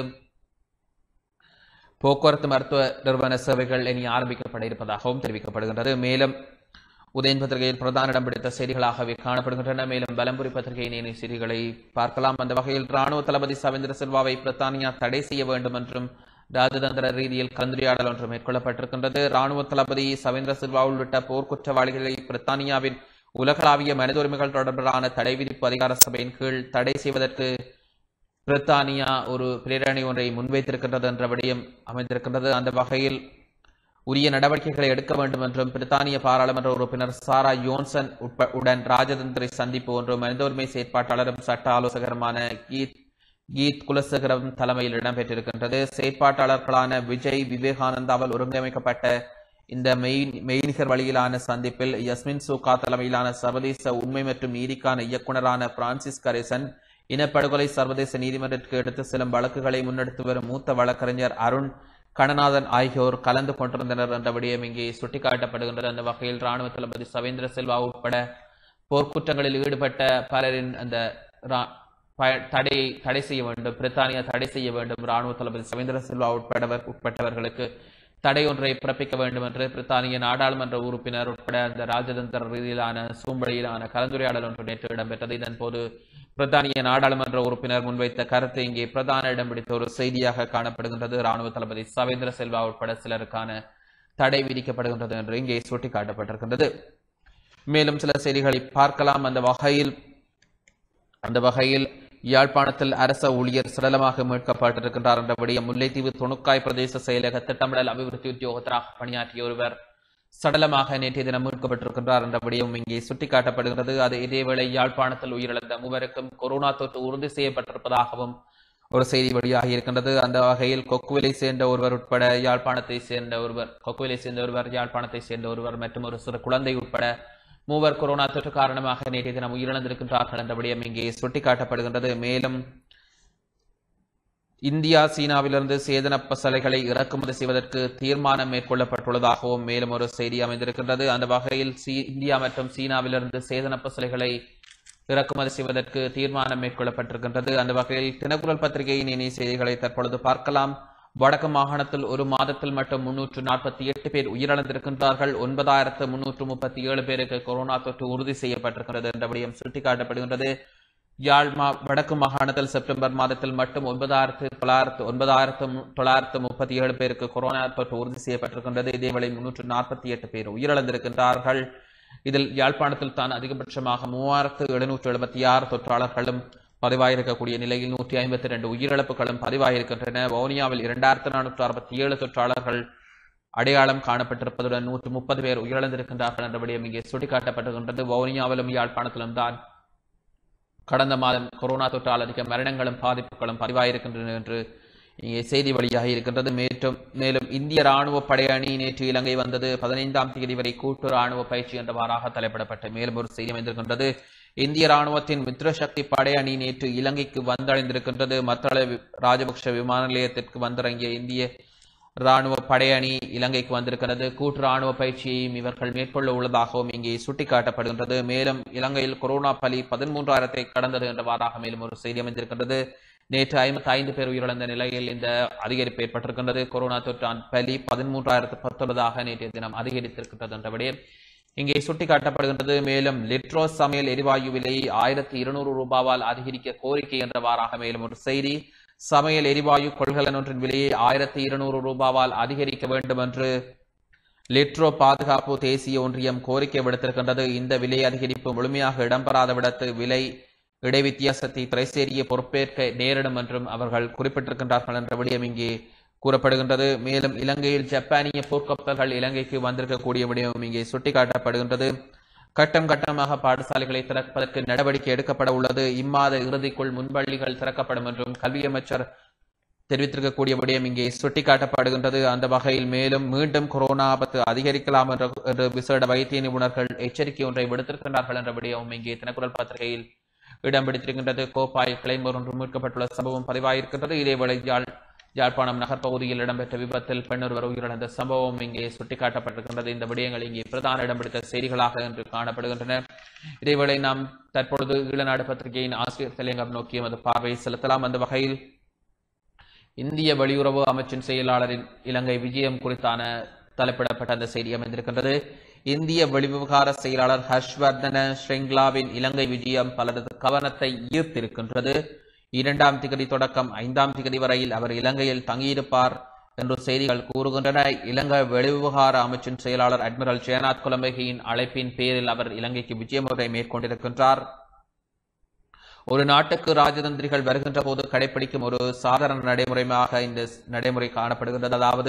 போக்குவரத்து மருத்துவ நிறுவன சேவைகள் இனி ஆரம்பிக்கப்பட இருப்பதாகவும் தெரிவிக்கப்படுகின்றது மேலும் உதயன் பத்திரிகையில் பிரதான இடம் பிடித்த செய்திகளாகவே காணப்படுகின்றன மேலும் பலம்புரி பத்திரிகையின் இணைய செய்திகளை பார்க்கலாம் அந்த வகையில் ராணுவ தளபதி சவேந்திர சில்வாவை பிரித்தானியா தடை செய்ய வேண்டும் என்றும் ராஜதந்திர ரீதியில் கலந்துரையாடல் ஒன்று மேற்கொள்ளப்பட்டிருக்கின்றது ராணுவ தளபதி சவேந்திர சில்வா உள்ளிட்ட போர்க்குற்றவாளிகளை பிரித்தானியாவின் உலகளாவிய மனித உரிமைகள் தொடர்பான தடை விதிப்பு அதிகார சபையின் கீழ் தடை செய்வதற்கு பிரித்தானியா ஒரு பிரேரணை ஒன்றை முன்வைத்திருக்கின்றது என்ற விடயம் அமைந்திருக்கின்றது அந்த வகையில் உரிய நடவடிக்கைகளை எடுக்க வேண்டும் என்றும் பிரித்தானிய பாராளுமன்ற உறுப்பினர் சாரா யோன்சன் உட்ப- உடன் ராஜதந்திர சந்திப்பு ஒன்றும் மனித உரிமை செயற்பாட்டாளரும் சட்ட ஆலோசகருமான கீத் கீத் குலசேகரம் தலைமையில் இடம்பெற்றிருக்கின்றது செயற்பாட்டாளர்களான விஜய் விவேகானந்தாவால் ஒருங்கமைக்கப்பட்ட இந்த மெய் மெய்நிகர் வழியிலான சந்திப்பில் யஸ்மின் சூகா தலைமையிலான சர்வதேச உண்மை மற்றும் நீதிக்கான இயக்குனரான பிரான்சிஸ் கரேசன் இனப்படுகொலை சர்வதேச நீதிமன்றத்திற்கு எடுத்து செல்லும் வழக்குகளை முன்னெடுத்து வரும் மூத்த வழக்கறிஞர் அருண் கணநாதன் ஆகியோர் கலந்து கொண்டிருந்தனர் என்ற விடயம் இங்கே சுட்டிக்காட்டப்படுகின்றது அந்த வகையில் ராணுவ தளபதி சவேந்திர சில்வா உட்பட போர்க்குற்றங்களில் ஈடுபட்ட பலரின் அந்த ரா- ப- தடை தடை செய்ய வேண்டும் பிரித்தானியா தடை செய்ய வேண்டும் ராணுவ தளபதி சவேந்திர சில்வா உட்படவர் உட்பட்டவர்களுக்கு தடை ஒன்றை பிறப்பிக்க வேண்டும் என்று பிரித்தானிய நாடாளுமன்ற உறுப்பினர் உட்பட அந்த ராஜதந்திர ரீதியிலான சூம்படியிலான கலந்துரையாடல் ஒன்று நேற்று இடம்பெற்றது இதன் போது பிரித்தானிய நாடாளுமன்ற உறுப்பினர் முன்வைத்த கருத்து இங்கே பிரதான இடம் பிடித்த ஒரு செய்தியாக காணப்படுகின்றது ராணுவ தளபதி சவேந்திர செல்வா உட்பட சிலருக்கான தடை விதிக்கப்படுகின்றது என்று இங்கே சுட்டிக்காட்டப்பட்டிருக்கின்றது மேலும் சில செய்திகளை பார்க்கலாம் அந்த வகையில் அந்த வகையில் யாழ்ப்பாணத்தில் அரச ஊழியர் சடலமாக மீட்கப்பட்டிருக்கின்றார் என்ற விடயம் முல்லைத்தீவு துணுக்காய் பிரதேச செயலக திட்டமிடல் அபிவிருத்தி உத்தியோகத்தராக பணியாற்றிய ஒருவர் சடலமாக நேற்றைய தினம் மீட்கப்பட்டிருக்கின்றார் என்ற விடயம் இங்கே சுட்டிக்காட்டப்படுகிறது அது இதேவேளை யாழ்ப்பாணத்தில் உயிரிழந்த மூவருக்கும் கொரோனா தொற்று உறுதி செய்யப்பட்டிருப்பதாகவும் ஒரு செய்தி வெளியாகி இருக்கின்றது அந்த வகையில் கொக்குவிலை சேர்ந்த ஒருவர் உட்பட யாழ்ப்பாணத்தை சேர்ந்த ஒருவர் கொக்குவிலை சேர்ந்த ஒருவர் யாழ்ப்பாணத்தை சேர்ந்த ஒருவர் மற்றும் ஒரு சிறு குழந்தை உட்பட மூவர் கொரோனா தொற்று காரணமாக நேற்றைய தினம் உயிரிழந்திருக்கின்றார்கள் என்ற விடயம் இங்கே சுட்டிக்காட்டப்படுகின்றது மேலும் இந்தியா சீனாவிலிருந்து சேதன பசலைகளை இறக்குமதி செய்வதற்கு தீர்மானம் மேற்கொள்ளப்பட்டுள்ளதாகவும் மேலும் ஒரு செய்தி அமைந்திருக்கின்றது அந்த வகையில் சீ- இந்தியா மற்றும் சீனாவிலிருந்து சேதன பசலைகளை இறக்குமதி செய்வதற்கு தீர்மானம் மேற்கொள்ளப்பட்டிருக்கின்றது அந்த வகையில் தினக்குரல் பத்திரிகையின் இனி செய்திகளை தற்பொழுது பார்க்கலாம் வடக்கு மாகாணத்தில் ஒரு மாதத்தில் மட்டும் முன்னூற்று நாற்பத்தி எட்டு பேர் உயிரிழந்திருக்கின்றார்கள் ஒன்பதாயிரத்து முன்னூற்று முப்பத்தி ஏழு பேருக்கு கொரோனா தொற்று உறுதி செய்யப்பட்டிருக்கிறது என்ற விடயம் சுட்டிக்காட்டப்படுகின்றது யாழ் மா வடக்கு மாகாணத்தில் செப்டம்பர் மாதத்தில் மட்டும் ஒன்பதாயிரத்து தொள்ளாயிரத்து ஒன்பதாயிரத்து மு- தொள்ளாயிரத்து முப்பத்தி ஏழு பேருக்கு கொரோனா தொற்று உறுதி செய்யப்பட்டிருக்கின்றது இதேவேளை முன்னூற்று நாற்பத்தி எட்டு பேர் உயிரிழந்திருக்கின்றார்கள் இதில் யாழ்ப்பாணத்தில் தான் அதிகபட்சமாக மூவாயிரத்து எழுநூற்று எழுபத்தி ஆறு தொற்றாளர்களும் பதிவாயிருக்கக்கூடிய நிலையில் நூற்றி ஐம்பத்தி ரெண்டு உயிரிழப்புகளும் பதிவாகியிருக்கின்றன வவுனியாவில் இரண்டாயிரத்து நானூற்று அறுபத்தி ஏழு தொற்றாளர்கள் அடையாளம் காணப்பட்டிருப்பதுடன் நூற்று முப்பது பேர் உயிரிழந்திருக்கின்றார்கள் என்ற விடயம் இங்கே சுட்டிக்காட்டப்படுகின்றது வவுனியாவிலும் யாழ்ப்பாணத்திலும் தான் கடந்த மாதம் கொரோனா தொற்றால் அதிக மரணங்களும் பாதிப்புகளும் பதிவாயிருக்கின்றன என்று இங்கே செய்தி வெளியாகி இருக்கின்றது மேற்றும் மேலும் இந்திய ராணுவ படையணி நேற்று இலங்கை வந்தது பதினைந்தாம் தேதி வரை கூட்டு ராணுவ பயிற்சி என்றவாறாக தலைப்பிடப்பட்ட மேலும் ஒரு செய்தி அமைந்திருக்கின்றது இந்திய ராணுவத்தின் மித்ர சக்தி படையணி நேற்று இலங்கைக்கு வந்தடைந்திருக்கின்றது மத்தள வி- ராஜபக்ஷ விமான நிலையத்திற்கு வந்திறங்கிய இந்திய ராணுவ படையணி இலங்கைக்கு வந்திருக்கிறது கூட்டு ராணுவ பயிற்சியையும் இவர்கள் மேற்கொள்ள உள்ளதாகவும் இங்கே சுட்டிக்காட்டப்படுகின்றது மேலும் இலங்கையில் கொரோனா பலி பதிமூன்றாயிரத்தை கடந்தது என்றவாறாக மேலும் ஒரு செய்தி அமைந்திருக்கின்றது நேற்று ஐம்பத்தி ஐந்து பேர் உயிரிழந்த நிலையில் இந்த அதிகரிப்பு ஏற்பட்டிருக்கின்றது கொரோனா தொற்றான் பலி பதிமூன்றாயிரத்து பத்தொன்பதாக நேற்றைய தினம் அதிகரித்திருக்கின்றது என்ற விடயம் இங்கே சுட்டிக்காட்டப்படுகின்றது மேலும் லிட்ரோஸ் சமையல் எரிவாயு விலை ஆயிரத்தி இருநூறு ரூபாவால் அதிகரிக்க கோரிக்கை என்றவாறாக மேலும் ஒரு செய்தி சமையல் எரிவாயு கொள்கலன் ஒன்றின் விலையை ஆயிரத்தி இருநூறு ரூபாவால் அதிகரிக்க வேண்டும் என்று லிட்ரோ பாதுகாப்பு தேசிய ஒன்றியம் கோரிக்கை விடுத்திருக்கின்றது இந்த விலை அதிகரிப்பு முழுமையாக இடம்பெறாத விடத்து விலை இடை வித்தியாசத்தை திரைசேரிய பொறுப்பேற்க நேரிடும் என்றும் அவர்கள் குறிப்பிட்டிருக்கின்றார்கள் என்ற விடயம் இங்கே கூறப்படுகின்றது மேலும் இலங்கையில் ஜப்பானிய போர்க்கப்பல்கள் இலங்கைக்கு வந்திருக்கக்கூடிய விடயம் இங்கே சுட்டிக்காட்டப்படுகின்றது கட்டம் கட்டமாக பாடசாலைகளை திறப்பதற்கு நடவடிக்கை எடுக்கப்பட உள்ளது இம்மாத இறுதிக்குள் முன்பள்ளிகள் திறக்கப்படும் என்றும் கல்வி அமைச்சர் தெரிவித்திருக்கக்கூடிய விடயம் இங்கே சுட்டிக்காட்டப்படுகின்றது அந்த வகையில் மேலும் மீண்டும் கொரோனா ஆபத்து அதிகரிக்கலாம் என்ற என்று விசேட வைத்திய நிபுணர்கள் எச்சரிக்கை ஒன்றை விடுத்திருக்கின்றார்கள் என்ற விடயம் இங்கே தினக்குரல் பத்திரிகையில் இடம் பிடித்திருக்கின்றது கோப்பாய் கிளைமோர் ஒன்று மீட்கப்பட்டுள்ள சம்பவம் பதிவாயிருக்கின்றது இதேவேளை யாழ் யாழ்ப்பாணம் நகர்ப்பகுதியில் இடம்பெற்ற விபத்தில் பெண் ஒருவர் உயிரிழந்த சம்பவம் இங்கே சுட்டிக்காட்டப்பட்டிருக்கின்றது இந்த விடயங்கள் இங்கே பிரதான இடம் பிடித்த செய்திகளாக இன்று காணப்படுகின்றன இதேவேளை நாம் தற்பொழுது ஈழநாடு பத்திரிகையின் ஆசிரியர் தலையங்கம் நோக்கி எமது பார்வையை செலுத்தலாம் அந்த வகையில் இந்திய வெளியுறவு அமைச்சின் செயலாளரின் இலங்கை விஜயம் குறித்தான தலைப்பிடப்பட்ட அந்த செய்தி அமைந்திருக்கின்றது இந்திய வெளிவிவகார செயலாளர் ஹர்ஷ்வர்தன ஸ்ரிங்லாவின் இலங்கை விஜயம் பலரது கவனத்தை ஈர்த்திருக்கின்றது இரண்டாம் திகதி தொடக்கம் ஐந்தாம் திகதி வரையில் அவர் இலங்கையில் தங்கியிருப்பார் என்று செய்திகள் கூறுகின்றன இலங்கை வெளிவிவகார அமைச்சின் செயலாளர் அட்மிரல் ஜெயநாத் குலம்பகையின் அழைப்பின் பேரில் அவர் இலங்கைக்கு விஜயமுறை மேற்கொண்டிருக்கின்றார் ஒரு நாட்டுக்கு ராஜதந்திரிகள் வருகின்ற போது கடைபிடிக்கும் ஒரு சாதாரண நடைமுறையாக இந்த நடைமுறை காணப்படுகின்றது அதாவது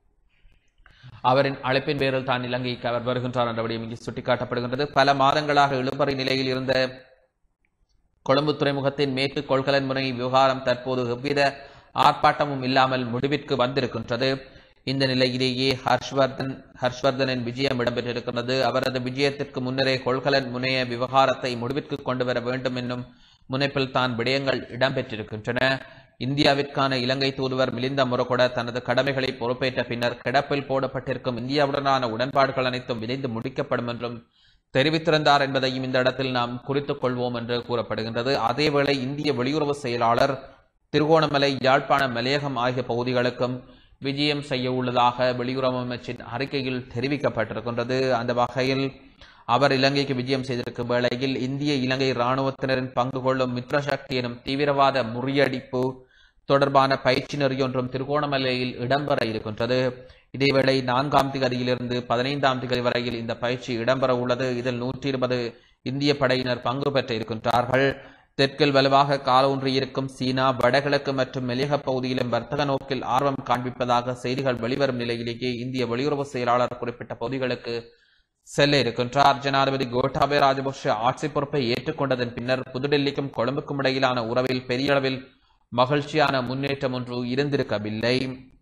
அவரின் அழைப்பின் பேரில் தான் இலங்கைக்கு அவர் வருகின்றார் என்ற விடயம் இங்கே சுட்டிக்காட்டப்படுகின்றது பல மாதங்களாக இழுபறி நிலையில் இருந்த கொழும்பு துறைமுகத்தின் மேற்கு கொள்கலன் முறை விவகாரம் தற்போது எவ்வித ஆர்ப்பாட்டமும் இல்லாமல் முடிவிற்கு வந்திருக்கின்றது இந்த நிலையிலேயே ஹர்ஷ்வர்தன் ஹர்ஷ்வர்தனின் விஜயம் இடம்பெற்றிருக்கிறது அவரது விஜயத்திற்கு முன்னரே கொள்கலன் முனைய விவகாரத்தை முடிவிற்கு கொண்டு வர வேண்டும் என்னும் முனைப்பில் தான் விடயங்கள் இடம்பெற்றிருக்கின்றன இந்தியாவிற்கான இலங்கை தூதுவர் மிலிந்த முரகொட தனது கடமைகளை பொறுப்பேற்ற பின்னர் கிடப்பில் போடப்பட்டிருக்கும் இந்தியாவுடனான உடன்பாடுகள் அனைத்தும் விரைந்து முடிக்கப்படும் என்றும் தெரிவித்திருந்தார் என்பதையும் இந்த இடத்தில் நாம் குறித்துக் கொள்வோம் என்று கூறப்படுகின்றது அதேவேளை இந்திய வெளியுறவு செயலாளர் திருகோணமலை யாழ்ப்பாணம் மலையகம் ஆகிய பகுதிகளுக்கும் விஜயம் செய்ய உள்ளதாக வெளியுறவு அமைச்சின் அறிக்கையில் தெரிவிக்கப்பட்டிருக்கின்றது அந்த வகையில் அவர் இலங்கைக்கு விஜயம் செய்திருக்கும் வேளையில் இந்திய இலங்கை இராணுவத்தினரின் பங்கு கொள்ளும் மித்ரசக்தி எனும் தீவிரவாத முறியடிப்பு தொடர்பான பயிற்சி நெறியொன்றும் திருகோணமலையில் இடம்பெற இருக்கின்றது இதேவேளை நான்காம் திகதியிலிருந்து பதினைந்தாம் திகதி வரையில் இந்த பயிற்சி இடம்பெற உள்ளது இதில் நூற்றி இருபது இந்திய படையினர் பங்கு பெற்ற இருக்கின்றார்கள் தெற்கில் வலுவாக காலூன்றி இருக்கும் சீனா வடகிழக்கு மற்றும் மெலிக பகுதியிலும் வர்த்தக நோக்கில் ஆர்வம் காண்பிப்பதாக செய்திகள் வெளிவரும் நிலையிலேயே இந்திய வெளியுறவு செயலாளர் குறிப்பிட்ட பகுதிகளுக்கு செல்ல இருக்கின்றார் ஜனாதிபதி கோட்டாபய ராஜபக்ஷ ஆட்சி பொறுப்பை ஏற்றுக்கொண்டதன் பின்னர் புதுடெல்லிக்கும் கொழும்புக்கும் இடையிலான உறவில் பெரிய அளவில் மகிழ்ச்சியான முன்னேற்றம் ஒன்று இருந்திருக்கவில்லை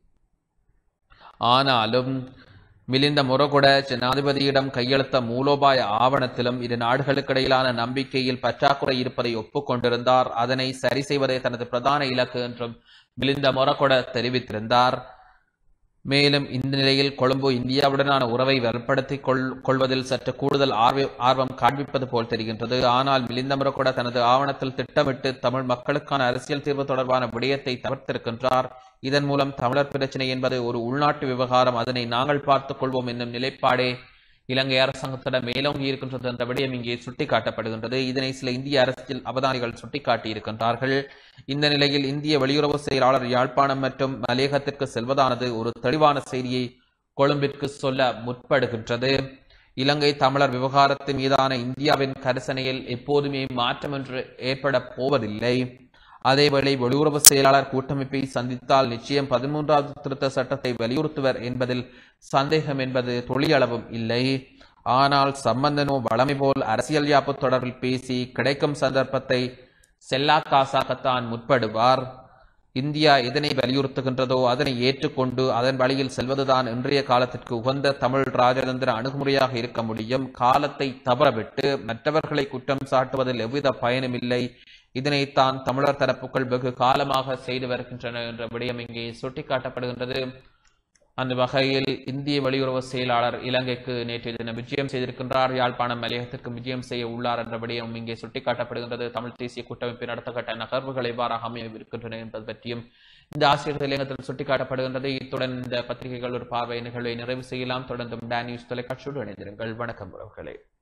ஆனாலும் மிலிந்த முரகுட ஜனாதிபதியிடம் கையெழுத்த மூலோபாய ஆவணத்திலும் இரு நாடுகளுக்கிடையிலான நம்பிக்கையில் பற்றாக்குறை இருப்பதை ஒப்புக்கொண்டிருந்தார் அதனை சரி செய்வதே தனது பிரதான இலக்கு என்றும் மிலிந்த முரகொட தெரிவித்திருந்தார் மேலும் இந்த நிலையில் கொழும்பு இந்தியாவுடனான உறவை வலுப்படுத்திக் கொள் கொள்வதில் சற்று கூடுதல் ஆர்வ ஆர்வம் காண்பிப்பது போல் தெரிகின்றது ஆனால் மிலிந்தமுற கூட தனது ஆவணத்தில் திட்டமிட்டு தமிழ் மக்களுக்கான அரசியல் தீர்வு தொடர்பான விடயத்தை தவிர்த்திருக்கின்றார் இதன் மூலம் தமிழர் பிரச்சினை என்பது ஒரு உள்நாட்டு விவகாரம் அதனை நாங்கள் பார்த்துக் கொள்வோம் என்னும் நிலைப்பாடே இலங்கை அரசாங்கத்திடம் மேலோங்கி இருக்கின்றது என்ற விடயம் இங்கே சுட்டிக்காட்டப்படுகின்றது இதனை சில இந்திய அரசியல் அவதானிகள் சுட்டிக்காட்டி இருக்கின்றார்கள் இந்த நிலையில் இந்திய வெளியுறவு செயலாளர் யாழ்ப்பாணம் மற்றும் மலையகத்திற்கு செல்வதானது ஒரு தெளிவான செய்தியை கொழும்பிற்கு சொல்ல முற்படுகின்றது இலங்கை தமிழர் விவகாரத்தின் மீதான இந்தியாவின் கரிசனையில் எப்போதுமே மாற்றம் என்று ஏற்பட போவதில்லை அதேவேளை வெளியுறவு செயலாளர் கூட்டமைப்பை சந்தித்தால் நிச்சயம் பதிமூன்றாவது திருத்த சட்டத்தை வலியுறுத்துவர் என்பதில் சந்தேகம் என்பது தொழிலளவும் இல்லை ஆனால் சம்பந்தனோ வளமை போல் அரசியல் யாப்பு தொடர்பில் பேசி கிடைக்கும் சந்தர்ப்பத்தை செல்லாக்காசாகத்தான் முற்படுவார் இந்தியா எதனை வலியுறுத்துகின்றதோ அதனை ஏற்றுக்கொண்டு அதன் வழியில் செல்வதுதான் இன்றைய காலத்திற்கு உகந்த தமிழ் ராஜதந்திர அணுகுமுறையாக இருக்க முடியும் காலத்தை தவறவிட்டு மற்றவர்களை குற்றம் சாட்டுவதில் எவ்வித பயனுமில்லை இதனைத்தான் தமிழர் தரப்புகள் வெகு காலமாக செய்து வருகின்றன என்ற விடயம் இங்கே சுட்டிக்காட்டப்படுகின்றது அந்த வகையில் இந்திய வெளியுறவு செயலாளர் இலங்கைக்கு நேற்றைய தினம் விஜயம் செய்திருக்கின்றார் யாழ்ப்பாணம் மலையகத்திற்கு விஜயம் செய்ய உள்ளார் என்ற விடயம் இங்கே சுட்டிக்காட்டப்படுகின்றது தமிழ் தேசிய கூட்டமைப்பின் அடுத்த கட்ட நகர்வுகள் எவ்வாறாக அமையவிருக்கின்றன என்பது பற்றியும் இந்த ஆசிரியர் தலையங்கத்தில் சுட்டிக்காட்டப்படுகின்றது இத்துடன் இந்த பத்திரிகைகள் ஒரு பார்வை நிகழ்வை நிறைவு செய்யலாம் தொடர்ந்தும் டேன் நியூஸ் தொலைக்காட்சியோடு இணைந்திருங்கள் வணக்கம் உறவுகளே